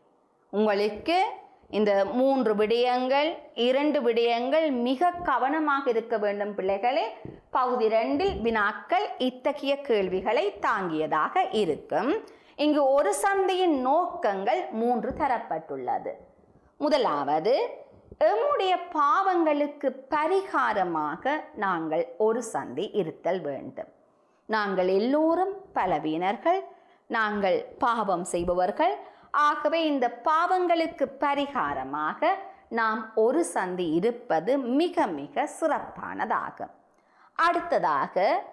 உங்களுக்கு இந்த மூன்று விடயங்கள் இரண்டு விடயங்கள் மிக கவனமாக இருக்க வேண்டும் பிள்ளைகளே பகுதி ரெண்டில் வினாக்கள் இத்தகைய கேள்விகளை தாங்கியதாக இருக்கும் இங்கு ஒரு சந்தையின் நோக்கங்கள் மூன்று தரப்பட்டுள்ளது முதலாவது எம்முடைய பாவங்களுக்கு பரிகாரமாக நாங்கள் ஒரு சந்தி இருத்தல் வேண்டும் நாங்கள் எல்லோரும் பலவீனர்கள் நாங்கள் பாவம் செய்பவர்கள் ஆகவே இந்த பாவங்களுக்கு பரிகாரமாக நாம் ஒரு சந்தி இருப்பது மிக மிக சிறப்பானதாகும் அடுத்ததாக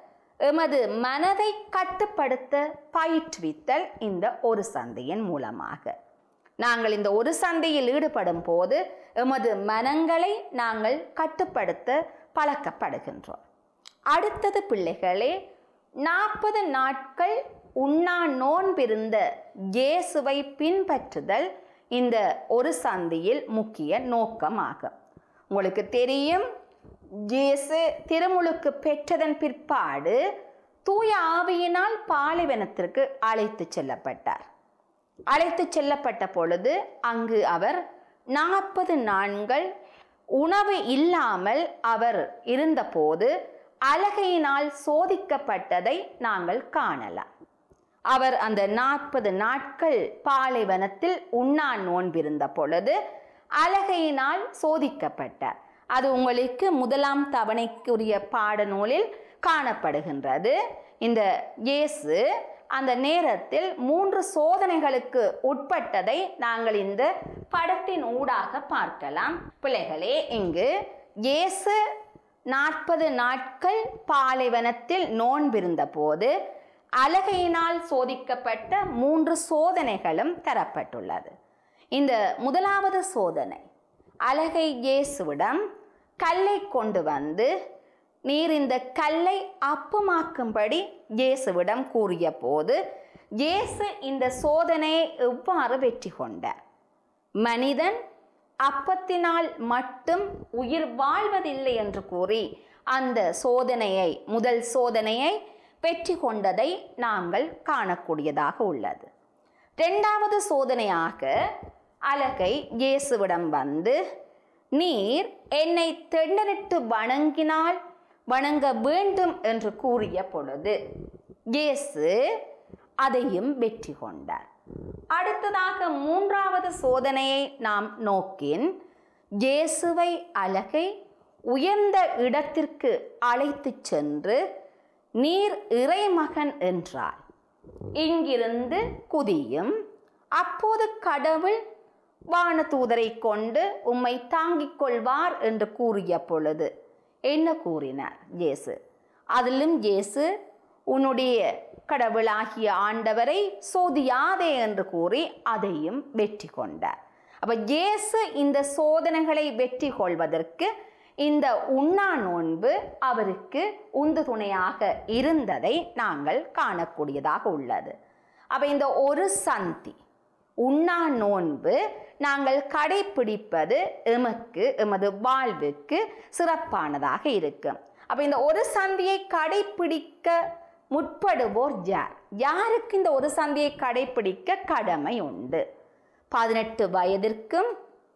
எமது மனதை கட்டுப்படுத்த பயிற்றுவித்தல் இந்த ஒரு சந்தையின் மூலமாக நாங்கள் இந்த ஒரு சந்தையில் ஈடுபடும் போது எமது மனங்களை நாங்கள் கட்டுப்படுத்த பழக்கப்படுகின்றோம் அடுத்தது பிள்ளைகளே நாற்பது நாட்கள் உண்ணா நோன்பிருந்த இயேசுவை பின்பற்றுதல் இந்த ஒரு சந்தியில் முக்கிய நோக்கமாகும் உங்களுக்கு தெரியும் இயேசு திருமுழுக்கு பெற்றதன் பிற்பாடு தூய ஆவியினால் பாலைவனத்திற்கு அழைத்து செல்லப்பட்டார் அழைத்து செல்லப்பட்ட பொழுது அங்கு அவர் நாற்பது நாட்கள் உணவு இல்லாமல் அவர் இருந்தபோது அழகையினால் சோதிக்கப்பட்டதை நாங்கள் காணலாம் அவர் அந்த நாற்பது நாட்கள் பாலைவனத்தில் உண்ணா நோன்பிருந்த பொழுது அழகையினால் சோதிக்கப்பட்டார் அது உங்களுக்கு முதலாம் தவணைக்குரிய பாடநூலில் காணப்படுகின்றது இந்த இயேசு அந்த நேரத்தில் மூன்று சோதனைகளுக்கு உட்பட்டதை நாங்கள் இந்த படத்தின் ஊடாக பார்க்கலாம் பிள்ளைகளே இங்கு இயேசு நாற்பது நாட்கள் பாலைவனத்தில் நோன்பிருந்த போது அலகையினால் சோதிக்கப்பட்ட மூன்று சோதனைகளும் தரப்பட்டுள்ளது இந்த முதலாவது சோதனை அலகை இயேசுவிடம் கல்லை கொண்டு வந்து நீர் இந்த கல்லை அப்பமாக்கும்படி இயேசுவிடம் கூறிய போது இயேசு இந்த சோதனையை எவ்வாறு வெற்றி கொண்டார் மனிதன் அப்பத்தினால் மட்டும் உயிர் வாழ்வதில்லை என்று கூறி அந்த சோதனையை முதல் சோதனையை வெற்றி கொண்டதை நாங்கள் காணக்கூடியதாக உள்ளது இரண்டாவது சோதனையாக அலகை இயேசுவிடம் வந்து நீர் என்னை தெண்டனிட்டு வணங்கினால் வணங்க வேண்டும் என்று கூறிய பொழுது இயேசு அதையும் வெற்றி கொண்டார் அடுத்ததாக மூன்றாவது சோதனையை நாம் நோக்கின் இயேசுவை அலகை உயர்ந்த இடத்திற்கு அழைத்துச் சென்று நீர் இறைமகன் என்றார் இங்கிருந்து குதியும் அப்போது கடவுள் வானதூதரை கொண்டு உம்மை தாங்கிக் கொள்வார் என்று கூறிய பொழுது என்ன கூறினார் இயேசு அதிலும் இயேசு உன்னுடைய கடவுளாகிய ஆண்டவரை சோதியாதே என்று கூறி அதையும் வெற்றி கொண்டார் அப்ப இயேசு இந்த சோதனைகளை வெற்றி கொள்வதற்கு இந்த உண்ணா நோன்பு அவருக்கு உந்து துணையாக இருந்ததை நாங்கள் காணக்கூடியதாக உள்ளது அப்ப இந்த ஒரு சந்தி உண்ணா நோன்பு நாங்கள் கடைபிடிப்பது எமக்கு எமது வாழ்வுக்கு சிறப்பானதாக இருக்கும் அப்ப இந்த ஒரு சந்தியை கடைபிடிக்க முற்படுவோர் யார் யாருக்கு இந்த ஒரு சந்தியை கடைபிடிக்க கடமை உண்டு பதினெட்டு வயதிற்கும்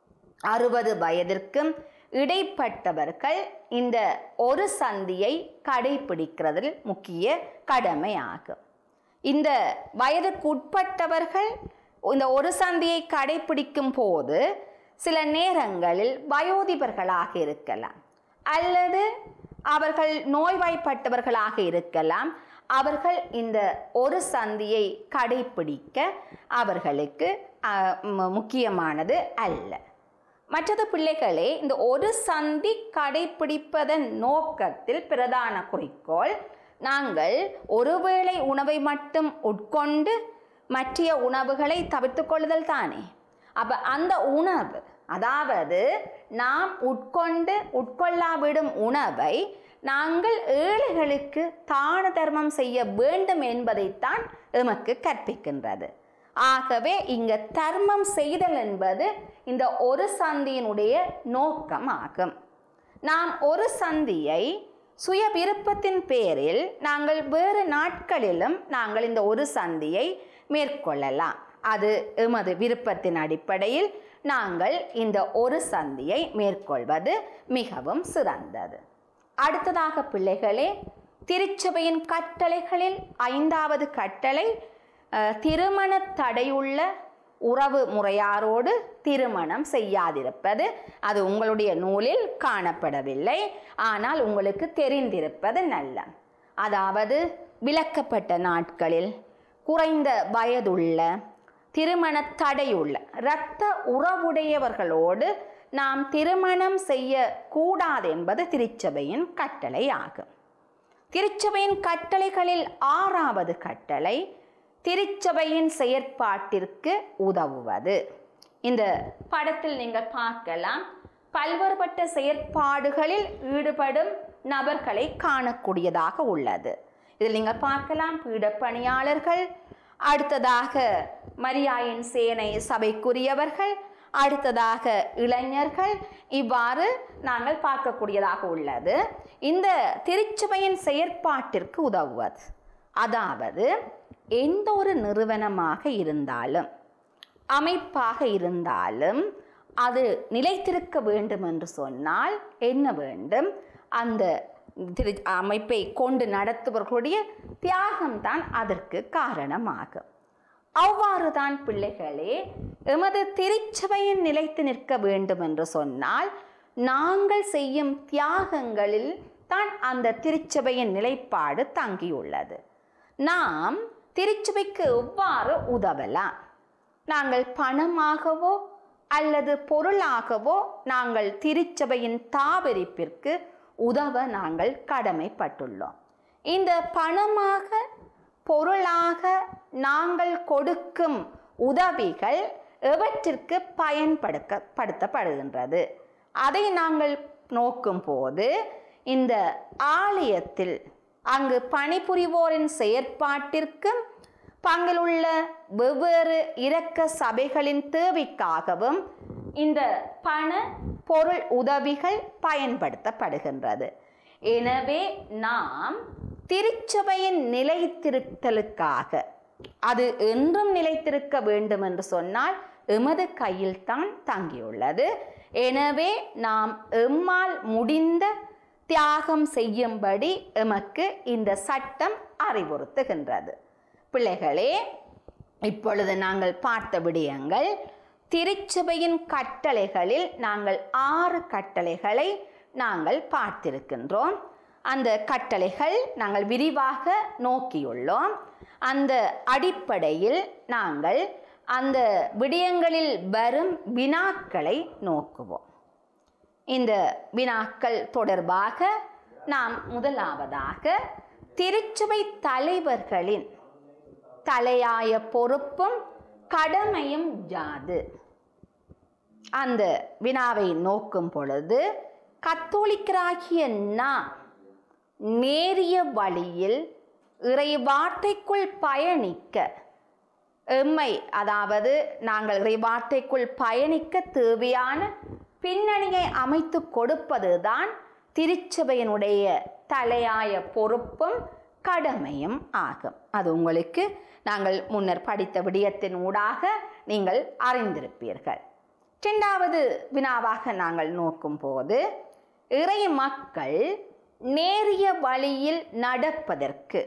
அறுபது வயதிற்கும் இடைப்பட்டவர்கள் இந்த ஒரு சந்தியை கடைபிடிக்கிறதில் முக்கிய கடமையாகும் இந்த வயதுக்கு உட்பட்டவர்கள் இந்த ஒரு சந்தியை கடைபிடிக்கும் போது சில நேரங்களில் வயோதிபர்களாக இருக்கலாம் அல்லது அவர்கள் நோய்வாய்ப்பட்டவர்களாக இருக்கலாம் அவர்கள் இந்த ஒரு சந்தியை கடைபிடிக்க அவர்களுக்கு அஹ், மு- முக்கியமானது அல்ல மற்றது பிள்ளைகளே இந்த ஒரு சந்தி கடைபிடிப்பதன் நோக்கத்தில் பிரதான குறிக்கோள் நாங்கள் ஒருவேளை உணவை மட்டும் உட்கொண்டு மற்ற உணவுகளை தவிர்த்து கொள்ளுதல் தானே அப்ப அந்த உணவு அதாவது நாம் உட்கொண்டு உட்கொள்ளாவிடும் உணவை நாங்கள் ஏழைகளுக்கு தான தர்மம் செய்ய வேண்டும் என்பதைத்தான் எமக்கு கற்பிக்கின்றது ஆகவே இங்க தர்மம் செய்தல் என்பது இந்த ஒரு சந்தியினுடைய நோக்கம் ஆகும் நாம் ஒரு சந்தியை சுய விருப்பத்தின் பேரில் நாங்கள் வேறு நாட்களிலும் நாங்கள் இந்த ஒரு சந்தியை மேற்கொள்ளலாம் அது எமது விருப்பத்தின் அடிப்படையில் நாங்கள் இந்த ஒரு சந்தியை மேற்கொள்வது மிகவும் சிறந்தது அடுத்ததாக பிள்ளைகளே திருச்சபையின் கட்டளைகளில் ஐந்தாவது கட்டளை அஹ், திருமண தடையுள்ள உறவு முறையாரோடு திருமணம் செய்யாதிருப்பது அது உங்களுடைய நூலில் காணப்படவில்லை ஆனால் உங்களுக்கு தெரிந்திருப்பது நல்ல அதாவது விலக்கப்பட்ட நாட்களில் குறைந்த வயதுள்ள திருமண தடையுள்ள இரத்த உறவுடையவர்களோடு நாம் திருமணம் செய்ய கூடாது என்பது திருச்சபையின் கட்டளை ஆகும் திருச்சபையின் கட்டளைகளில் ஆறாவது கட்டளை திருச்சபையின் செயற்பாட்டிற்கு உதவுவது இந்த படத்தில் நீங்கள் பார்க்கலாம் பல்வேறுபட்ட செயற்பாடுகளில் ஈடுபடும் நபர்களை காணக்கூடியதாக உள்ளது இதில் நீங்கள் பார்க்கலாம் பீடப்பணியாளர்கள் அடுத்ததாக மரியாயின் சேனை சபைக்குரியவர்கள் அடுத்ததாக இளைஞர்கள் இவ்வாறு நாங்கள் பார்க்கக்கூடியதாக உள்ளது இந்த திருச்சபையின் செயற்பாட்டிற்கு உதவுவது அதாவது எந்த ஒரு நிறுவனமாக இருந்தாலும் அமைப்பாக இருந்தாலும் அது நிலைத்திருக்க வேண்டும் என்று சொன்னால் என்ன வேண்டும் அந்த திரு அமைப்பை கொண்டு நடத்துபவர்களுடைய தியாகம்தான் அதற்கு காரணமாகும் அவ்வாறு தான் பிள்ளைகளே எமது திருச்சபையின் நிலைத்து நிற்க வேண்டும் என்று சொன்னால் நாங்கள் செய்யும் தியாகங்களில் தான் அந்த திருச்சபையின் நிலைப்பாடு தங்கியுள்ளது நாம் திருச்சபைக்கு எவ்வாறு உதவலாம் நாங்கள் பணமாகவோ அல்லது பொருளாகவோ நாங்கள் திருச்சபையின் தாவரிப்பிற்கு உதவ நாங்கள் கடமைப்பட்டுள்ளோம் இந்த பணமாக பொருளாக நாங்கள் கொடுக்கும் உதவிகள் எவற்றிற்கு பயன்படுத்த படுத்தப்படுகின்றது அதை நாங்கள் நோக்கும் போது இந்த ஆலயத்தில் அங்கு பணிபுரிவோரின் செயற்பாட்டிற்கும் பங்கிலுள்ள வெவ்வேறு இரக்க சபைகளின் தேவைக்காகவும் இந்த பண பொருள் உதவிகள் பயன்படுத்தப்படுகின்றது எனவே நாம் திருச்சபையின் நிலைத்திருத்தலுக்காக அது என்றும் நிலைத்திருக்க வேண்டும் என்று சொன்னால் எமது கையில் தான் தங்கியுள்ளது எனவே நாம் எம்மால் முடிந்த தியாகம் செய்யும்படி எமக்கு இந்த சட்டம் அறிவுறுத்துகின்றது பிள்ளைகளே இப்பொழுது நாங்கள் பார்த்த விடயங்கள் திருச்சபையின் கட்டளைகளில் நாங்கள் ஆறு கட்டளைகளை நாங்கள் பார்த்திருக்கின்றோம் அந்த கட்டளைகள் நாங்கள் விரிவாக நோக்கியுள்ளோம் அந்த அடிப்படையில் நாங்கள் அந்த விடயங்களில் வரும் வினாக்களை நோக்குவோம் இந்த வினாக்கள் தொடர்பாக நாம் முதலாவதாக திருச்சபை தலைவர்களின் தலையாய பொறுப்பும் கடமையும் யாது அந்த வினாவை நோக்கும் பொழுது கத்தோலிக்கராகிய நாம் நேரிய வழியில் இறை வார்த்தைக்குள் பயணிக்க எம்மை அதாவது நாங்கள் இறை வார்த்தைக்குள் பயணிக்க தேவையான பின்னணியை அமைத்து கொடுப்பதுதான் திருச்சபையினுடைய தலையாய பொறுப்பும் கடமையும் ஆகும் அது உங்களுக்கு நாங்கள் முன்னர் படித்த விடயத்தின் ஊடாக நீங்கள் அறிந்திருப்பீர்கள் இரண்டாவது வினாவாக நாங்கள் நோக்கும் போது இறை மக்கள் நேரிய வழியில் நடப்பதற்கு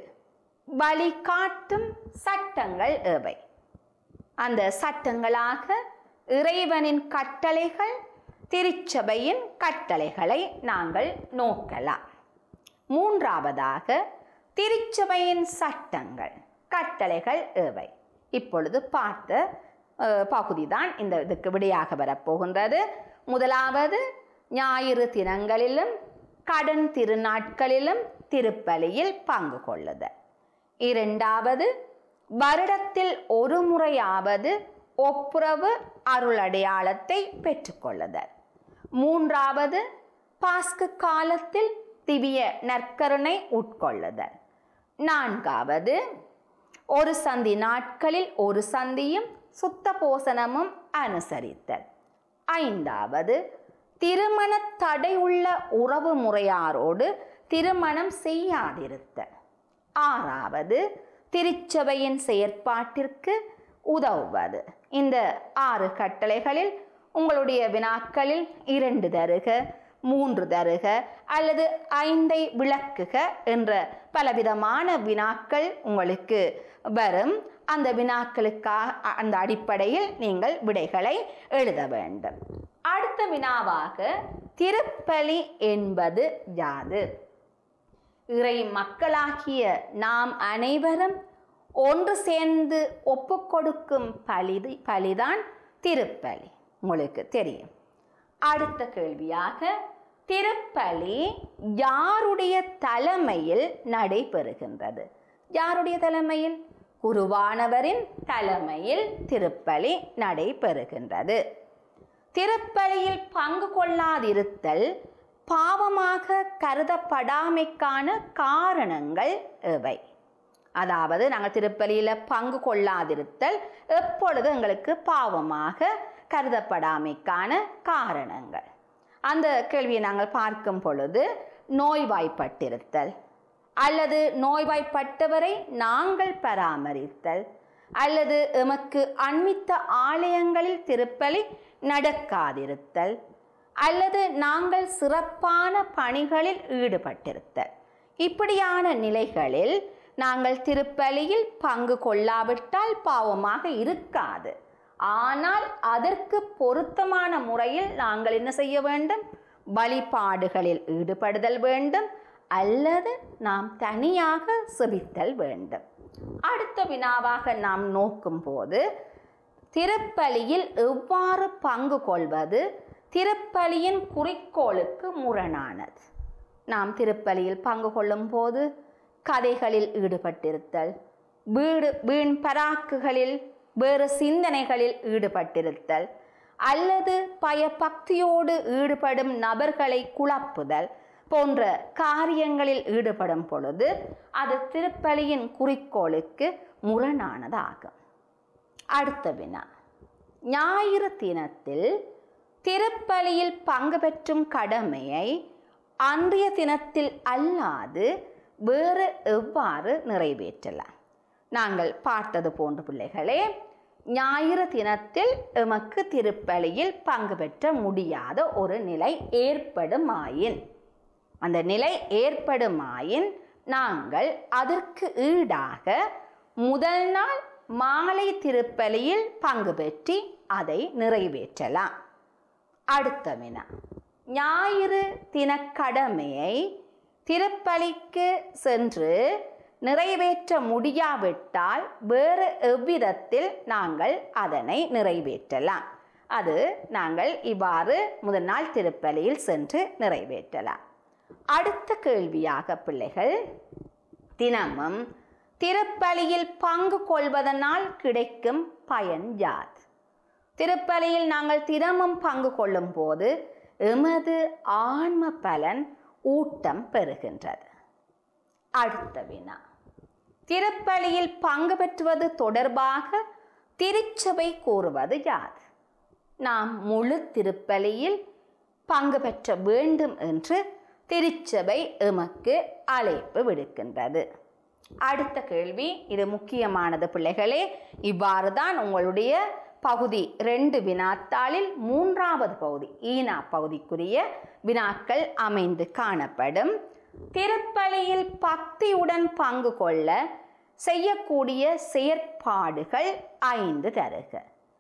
வழிகாட்டும் சட்டங்கள் எவை அந்த சட்டங்களாக இறைவனின் கட்டளைகள் திருச்சபையின் கட்டளைகளை நாங்கள் நோக்கலாம் மூன்றாவதாக திருச்சபையின் சட்டங்கள் கட்டளைகள் எவை இப்பொழுது பார்த்த அஹ், பகுதிதான் இந்த இதுக்கு விடையாக வரப்போகின்றது முதலாவது ஞாயிறு தினங்களிலும் கடன் திருநாட்களிலும் திருப்பலியில் பங்கு கொள்ளுதல் இரண்டாவது வருடத்தில் ஒரு முறையாவது ஒப்புரவு அருளடையாளத்தை பெற்றுக்கொள்ளுதல் மூன்றாவது பாஸ்கு காலத்தில் திவ்ய நற்கருணை உட்கொள்ளுதல் நான்காவது ஒரு சந்தி நாட்களில் ஒரு சந்தியும் சுத்த போசனமும் அனுசரித்தல் ஐந்தாவது திருமண தடை உள்ள உறவு முறையாரோடு திருமணம் செய்யாதிருத்தல் ஆறாவது திருச்சபையின் செயற்பாட்டிற்கு உதவுவது இந்த ஆறு கட்டளைகளில் உங்களுடைய வினாக்களில் இரண்டு தருக மூன்று தருக அல்லது ஐந்தை விளக்குக என்ற பலவிதமான வினாக்கள் உங்களுக்கு வரும் அந்த வினாக்களுக்காக அந்த அடிப்படையில் நீங்கள் விடைகளை எழுத வேண்டும் அடுத்த வினாவாக திருப்பலி என்பது யாது இறை மக்களாகிய நாம் அனைவரும் ஒன்று சேர்ந்து ஒப்புக்கொடுக்கும் பலிது பலிதான் திருப்பலி உங்களுக்கு தெரியும் அடுத்த கேள்வியாக திருப்பலி யாருடைய தலைமையில் நடைபெறுகின்றது யாருடைய தலைமையில் குருவானவரின் தலைமையில் திருப்பலி நடைபெறுகின்றது திருப்பலியில் பங்கு கொள்ளாதிருத்தல் பாவமாக கருதப்படாமைக்கான காரணங்கள் எவை அதாவது நாங்கள் திருப்பலியில் பங்கு கொள்ளாதிருத்தல் எப்பொழுது எங்களுக்கு பாவமாக கருதப்படாமைக்கான காரணங்கள் அந்த கேள்வியை நாங்கள் பார்க்கும் பொழுது நோய்வாய்ப்பட்டிருத்தல் அல்லது நோய்வாய்ப்பட்டவரை நாங்கள் பராமரித்தல் அல்லது எமக்கு அண்மித்த ஆலயங்களில் திருப்பலி நடக்காதிருத்தல் அல்லது நாங்கள் சிறப்பான பணிகளில் ஈடுபட்டிருத்தல் இப்படியான நிலைகளில் நாங்கள் திருப்பலியில் பங்கு கொள்ளாவிட்டால் பாவமாக இருக்காது ஆனால் அதற்கு பொருத்தமான முறையில் நாங்கள் என்ன செய்ய வேண்டும் வழிபாடுகளில் ஈடுபடுதல் வேண்டும் அல்லது நாம் தனியாக செபித்தல் வேண்டும் அடுத்த வினாவாக நாம் நோக்கும் போது திருப்பலியில் எவ்வாறு பங்கு கொள்வது திருப்பலியின் குறிக்கோளுக்கு முரணானது நாம் திருப்பலியில் பங்கு கொள்ளும் போது கதைகளில் ஈடுபட்டிருத்தல் வீடு வீண் பராக்குகளில் வேறு சிந்தனைகளில் ஈடுபட்டிருத்தல் அல்லது பயபக்தியோடு ஈடுபடும் நபர்களை குழப்புதல் போன்ற காரியங்களில் ஈடுபடும் பொழுது அது திருப்பலியின் குறிக்கோளுக்கு முரணானதாகும் அடுத்த வினா ஞாயிறு தினத்தில் திருப்பலியில் பங்கு பெற்றும் கடமையை அன்றைய தினத்தில் அல்லாது வேறு எவ்வாறு நிறைவேற்றலாம் நாங்கள் பார்த்தது போன்ற பிள்ளைகளே ஞாயிறு தினத்தில் எமக்கு திருப்பலியில் பங்கு பெற்ற முடியாத ஒரு நிலை ஏற்படுமாயின் அந்த நிலை ஏற்படுமாயின் நாங்கள் அதற்கு ஈடாக முதல் நாள் மாலை திருப்பலியில் பங்கு பெற்றி அதை நிறைவேற்றலாம் அடுத்த வினா ஞாயிறு தினக்கடமையை திருப்பலிக்கு சென்று நிறைவேற்ற முடியாவிட்டால் வேறு எவ்விதத்தில் நாங்கள் அதனை நிறைவேற்றலாம் அது நாங்கள் இவ்வாறு முதல் நாள் திருப்பலியில் சென்று நிறைவேற்றலாம் அடுத்த கேள்வியாக பிள்ளைகள் தினமும் திருப்பலியில் பங்கு கொள்வதனால் கிடைக்கும் பயன் யாது திருப்பலியில் நாங்கள் தினமும் பங்கு கொள்ளும் போது எமது ஆன்ம பலன் ஊட்டம் பெறுகின்றது அடுத்த வினா திருப்பலியில் பங்கு பெற்றுவது தொடர்பாக திருச்சபை கூறுவது யாது நாம் முழு திருப்பலியில் பங்கு பெற்ற வேண்டும் என்று திருச்சபை எமக்கு அழைப்பு விடுக்கின்றது அடுத்த கேள்வி இது முக்கியமானது பிள்ளைகளே இவ்வாறு தான் உங்களுடைய பகுதி ரெண்டு வினாத்தாளில் மூன்றாவது பகுதி ஈனா பகுதிக்குரிய வினாக்கள் அமைந்து காணப்படும் திருப்பலியில் பக்தியுடன் பங்கு கொள்ள செய்யக்கூடிய செயற்பாடுகள் ஐந்து தருக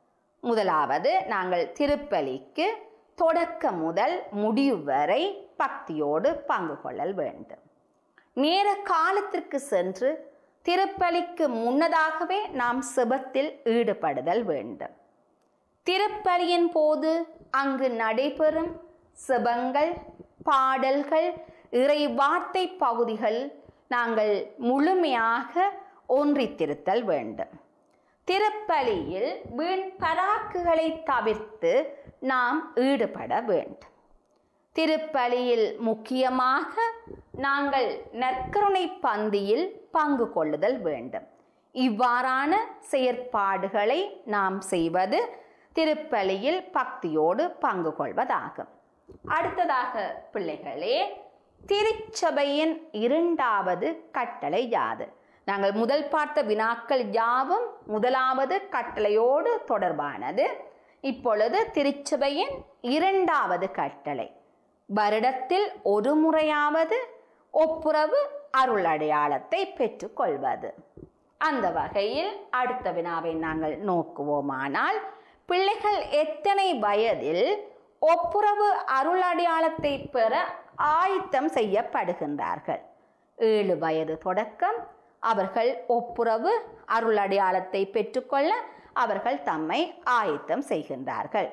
முதலாவது நாங்கள் திருப்பலிக்கு தொடக்க முதல் முடிவு வரை பக்தியோடு பங்கு கொள்ளல் வேண்டும் நேர காலத்திற்கு சென்று திருப்பலிக்கு முன்னதாகவே நாம் சிபத்தில் ஈடுபடுதல் வேண்டும் திருப்பலியின் போது அங்கு நடைபெறும் சிபங்கள் பாடல்கள் இறை வார்த்தை பகுதிகள் நாங்கள் முழுமையாக ஒன்றித்திருத்தல் வேண்டும் திருப்பலியில் வீண் பராக்குகளை தவிர்த்து நாம் ஈடுபட வேண்டும் திருப்பலியில் முக்கியமாக நாங்கள் நற்கருணை பந்தியில் பங்கு கொள்ளுதல் வேண்டும் இவ்வாறான செயற்பாடுகளை நாம் செய்வது திருப்பலியில் பக்தியோடு பங்கு கொள்வதாகும் அடுத்ததாக பிள்ளைகளே திருச்சபையின் இரண்டாவது கட்டளை யாது நாங்கள் முதல் பார்த்த வினாக்கள் யாவும் முதலாவது கட்டளையோடு தொடர்பானது இப்பொழுது திருச்சபையின் இரண்டாவது கட்டளை வருடத்தில் ஒரு முறையாவது ஒப்புரவு அருள் அடையாளத்தை பெற்றுக்கொள்வது அந்த வகையில் அடுத்த வினாவை நாங்கள் நோக்குவோமானால் பிள்ளைகள் எத்தனை வயதில் ஒப்புரவு அருள் அடையாளத்தை பெற ஆயத்தம் செய்யப்படுகின்றார்கள் ஏழு வயது தொடக்கம் அவர்கள் ஒப்புரவு அருள் அடையாளத்தை பெற்றுக்கொள்ள அவர்கள் தம்மை ஆயத்தம் செய்கின்றார்கள்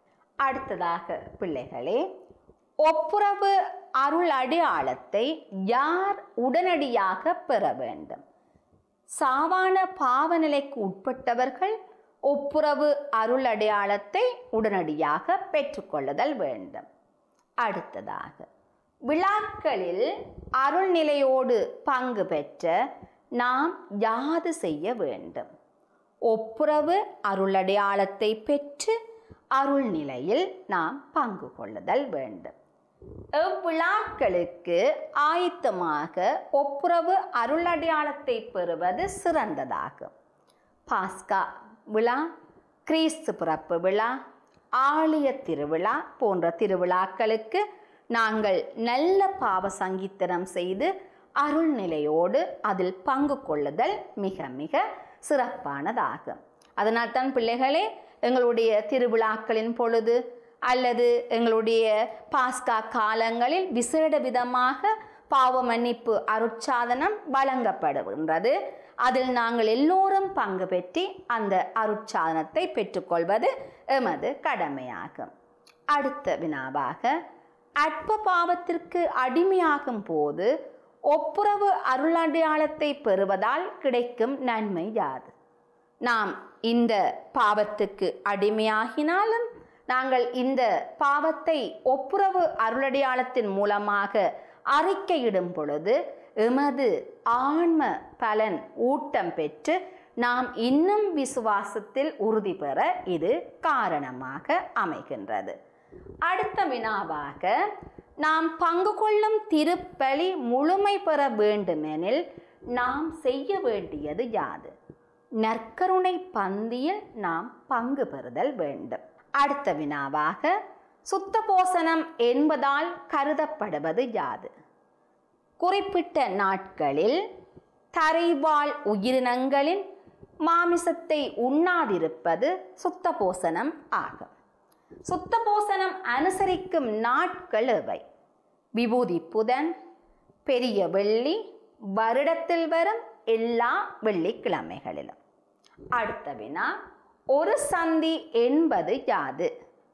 அடுத்ததாக பிள்ளைகளே ஒப்புரவு அருள் அடையாளத்தை யார் உடனடியாக பெற வேண்டும் சாவான பாவநிலைக்கு உட்பட்டவர்கள் ஒப்புரவு அருள் அடையாளத்தை உடனடியாக பெற்றுக்கொள்ளுதல் வேண்டும் அடுத்ததாக விழாக்களில் அருள்நிலையோடு பங்கு பெற்ற நாம் யாது செய்ய வேண்டும் ஒப்புரவு அருளடையாளத்தை பெற்று அருள் நிலையில் நாம் பங்கு கொள்ளுதல் வேண்டும் எவ்விழாக்களுக்கு ஆயத்தமாக ஒப்புரவு அருளடையாளத்தை பெறுவது சிறந்ததாகும் பாஸ்கா விழா கிறிஸ்து பிறப்பு விழா ஆலய திருவிழா போன்ற திருவிழாக்களுக்கு நாங்கள் நல்ல பாவ சங்கீத்தனம் செய்து அருள் நிலையோடு அதில் பங்கு கொள்ளுதல் மிக மிக சிறப்பானதாகும் அதனால் தான் பிள்ளைகளே எங்களுடைய திருவிழாக்களின் பொழுது அல்லது எங்களுடைய பாஸ்கா காலங்களில் விசேட விதமாக பாவ மன்னிப்பு அருட்சாதனம் வழங்கப்படுகின்றது அதில் நாங்கள் எல்லோரும் பங்கு பெற்றி அந்த அருட்சாதனத்தை பெற்றுக்கொள்வது எமது கடமையாகும் அடுத்த வினாவாக அற்ப பாவத்திற்கு அடிமையாகும் போது ஒப்புரவு அருளடையாளத்தை பெறுவதால் கிடைக்கும் நன்மை யாது நாம் இந்த பாவத்துக்கு அடிமையாகினாலும் நாங்கள் இந்த பாவத்தை ஒப்புரவு அருளடையாளத்தின் மூலமாக அறிக்கையிடும் பொழுது எமது ஆன்ம பலன் ஊட்டம் பெற்று நாம் இன்னும் விசுவாசத்தில் உறுதி பெற இது காரணமாக அமைகின்றது அடுத்த வினாவாக நாம் பங்கு கொள்ளும் திருப்பலி முழுமை பெற வேண்டுமெனில் நாம் செய்ய வேண்டியது யாது நற்கருணை பந்தியில் நாம் பங்கு பெறுதல் வேண்டும் அடுத்த வினாவாக சுத்த போசனம் என்பதால் கருதப்படுவது யாது குறிப்பிட்ட நாட்களில் தரைவாழ் உயிரினங்களின் மாமிசத்தை உண்ணாதிருப்பது சுத்த போசனம் ஆகும் சுத்த போசனம் அனுசரிக்கும் நாட்கள் எவை விபூதி புதன் பெரிய வெள்ளி வருடத்தில் வரும் எல்லா வெள்ளிக்கிழமைகளிலும் அடுத்த வினா ஒரு சந்தி என்பது யாது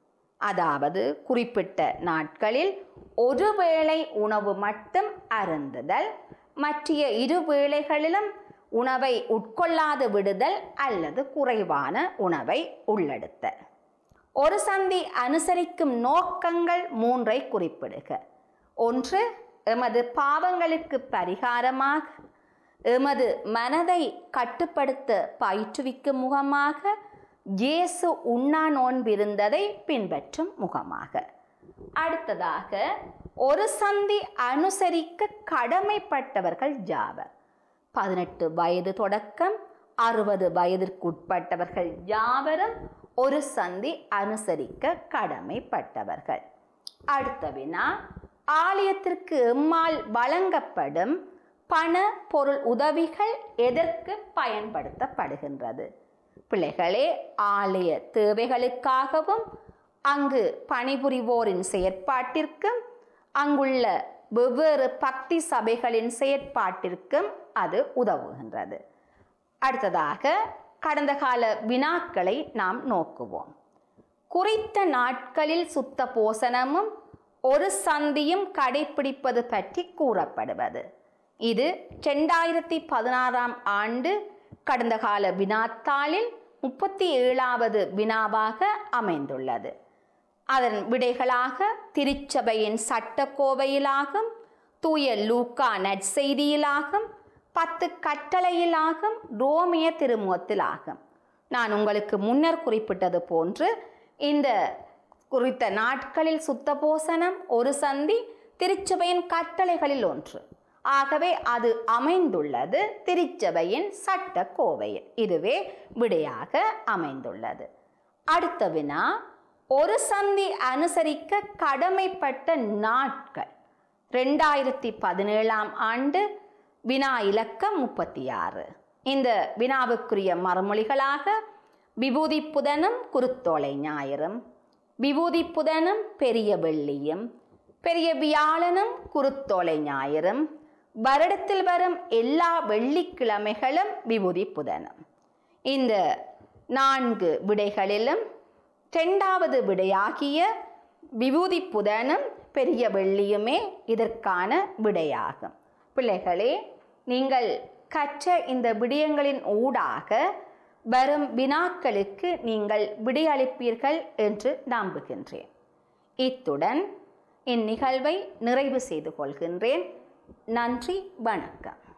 அதாவது குறிப்பிட்ட நாட்களில் ஒரு வேளை உணவு மட்டும் அருந்துதல் மற்றைய இரு வேளைகளிலும் உணவை உட்கொள்ளாது விடுதல் அல்லது குறைவான உணவை உள்ளெடுத்தல் ஒரு சந்தி அனுசரிக்கும் நோக்கங்கள் மூன்றை குறிப்பிடுக ஒன்று எமது பாவங்களுக்கு பரிகாரமாக எமது மனதை கட்டுப்படுத்த பயிற்றுவிக்கும் முகமாக இயேசு உண்ணா நோன்பிருந்ததை பின்பற்றும் முகமாக அடுத்ததாக ஒரு சந்தி அனுசரிக்க கடமைப்பட்டவர்கள் ஜாவர் பதினெட்டு வயது தொடக்கம் அறுபது வயதிற்குட்பட்டவர்கள் யாவரும் ஒரு சந்தி அனுசரிக்க கடமைப்பட்டவர்கள் அடுத்த வினா ஆலயத்திற்கு எம்மால் வழங்கப்படும் பண பொருள் உதவிகள் எதற்கு பயன்படுத்தப்படுகின்றது பிள்ளைகளே ஆலய தேவைகளுக்காகவும் அங்கு பணிபுரிவோரின் செயற்பாட்டிற்கும் அங்குள்ள வெவ்வேறு பக்தி சபைகளின் செயற்பாட்டிற்கும் அது உதவுகின்றது அடுத்ததாக கடந்த கால வினாக்களை நாம் நோக்குவோம் குறித்த நாட்களில் சுத்த போசனமும் ஒரு சந்தியும் கடைபிடிப்பது பற்றி கூறப்படுவது இது ரெண்டாயிரத்தி பதினாறாம் ஆண்டு கடந்த கால வினாத்தாளில் முப்பத்தி ஏழாவது வினாவாக அமைந்துள்ளது அதன் விடைகளாக திருச்சபையின் சட்டக்கோவையிலாகும் தூய லூக்கா நற்செய்தியிலாகும் பத்து கட்டளையிலாகும் ரோமிய திருமுகத்திலாகும் நான் உங்களுக்கு முன்னர் குறிப்பிட்டது போன்று இந்த குறித்த நாட்களில் சுத்த போசனம் ஒரு சந்தி திருச்சபையின் கட்டளைகளில் ஒன்று ஆகவே அது அமைந்துள்ளது திருச்சபையின் சட்ட கோவையில் இதுவே விடையாக அமைந்துள்ளது அடுத்த வினா ஒரு சந்தி அனுசரிக்க கடமைப்பட்ட நாட்கள் ரெண்டாயிரத்தி பதினேழாம் ஆண்டு வினா இலக்கம் முப்பத்தி ஆறு இந்த வினாவுக்குரிய மறுமொழிகளாக விபூதி புதனும் குருத்தோலை ஞாயிறும் விபூதி புதனும் பெரிய வெள்ளியும் பெரிய வியாழனும் குருத்தோலை ஞாயிறும் வருடத்தில் வரும் எல்லா வெள்ளிக்கிழமைகளும் விபூதி புதனும் இந்த நான்கு விடைகளிலும் இரண்டாவது விடையாகிய விபூதி புதனும் பெரிய வெள்ளியுமே இதற்கான விடையாகும் பிள்ளைகளே நீங்கள் கற்ற இந்த விடயங்களின் ஊடாக வரும் வினாக்களுக்கு நீங்கள் விடையளிப்பீர்கள் என்று நம்புகின்றேன் இத்துடன் இந்நிகழ்வை நிறைவு செய்து கொள்கின்றேன் நன்றி வணக்கம்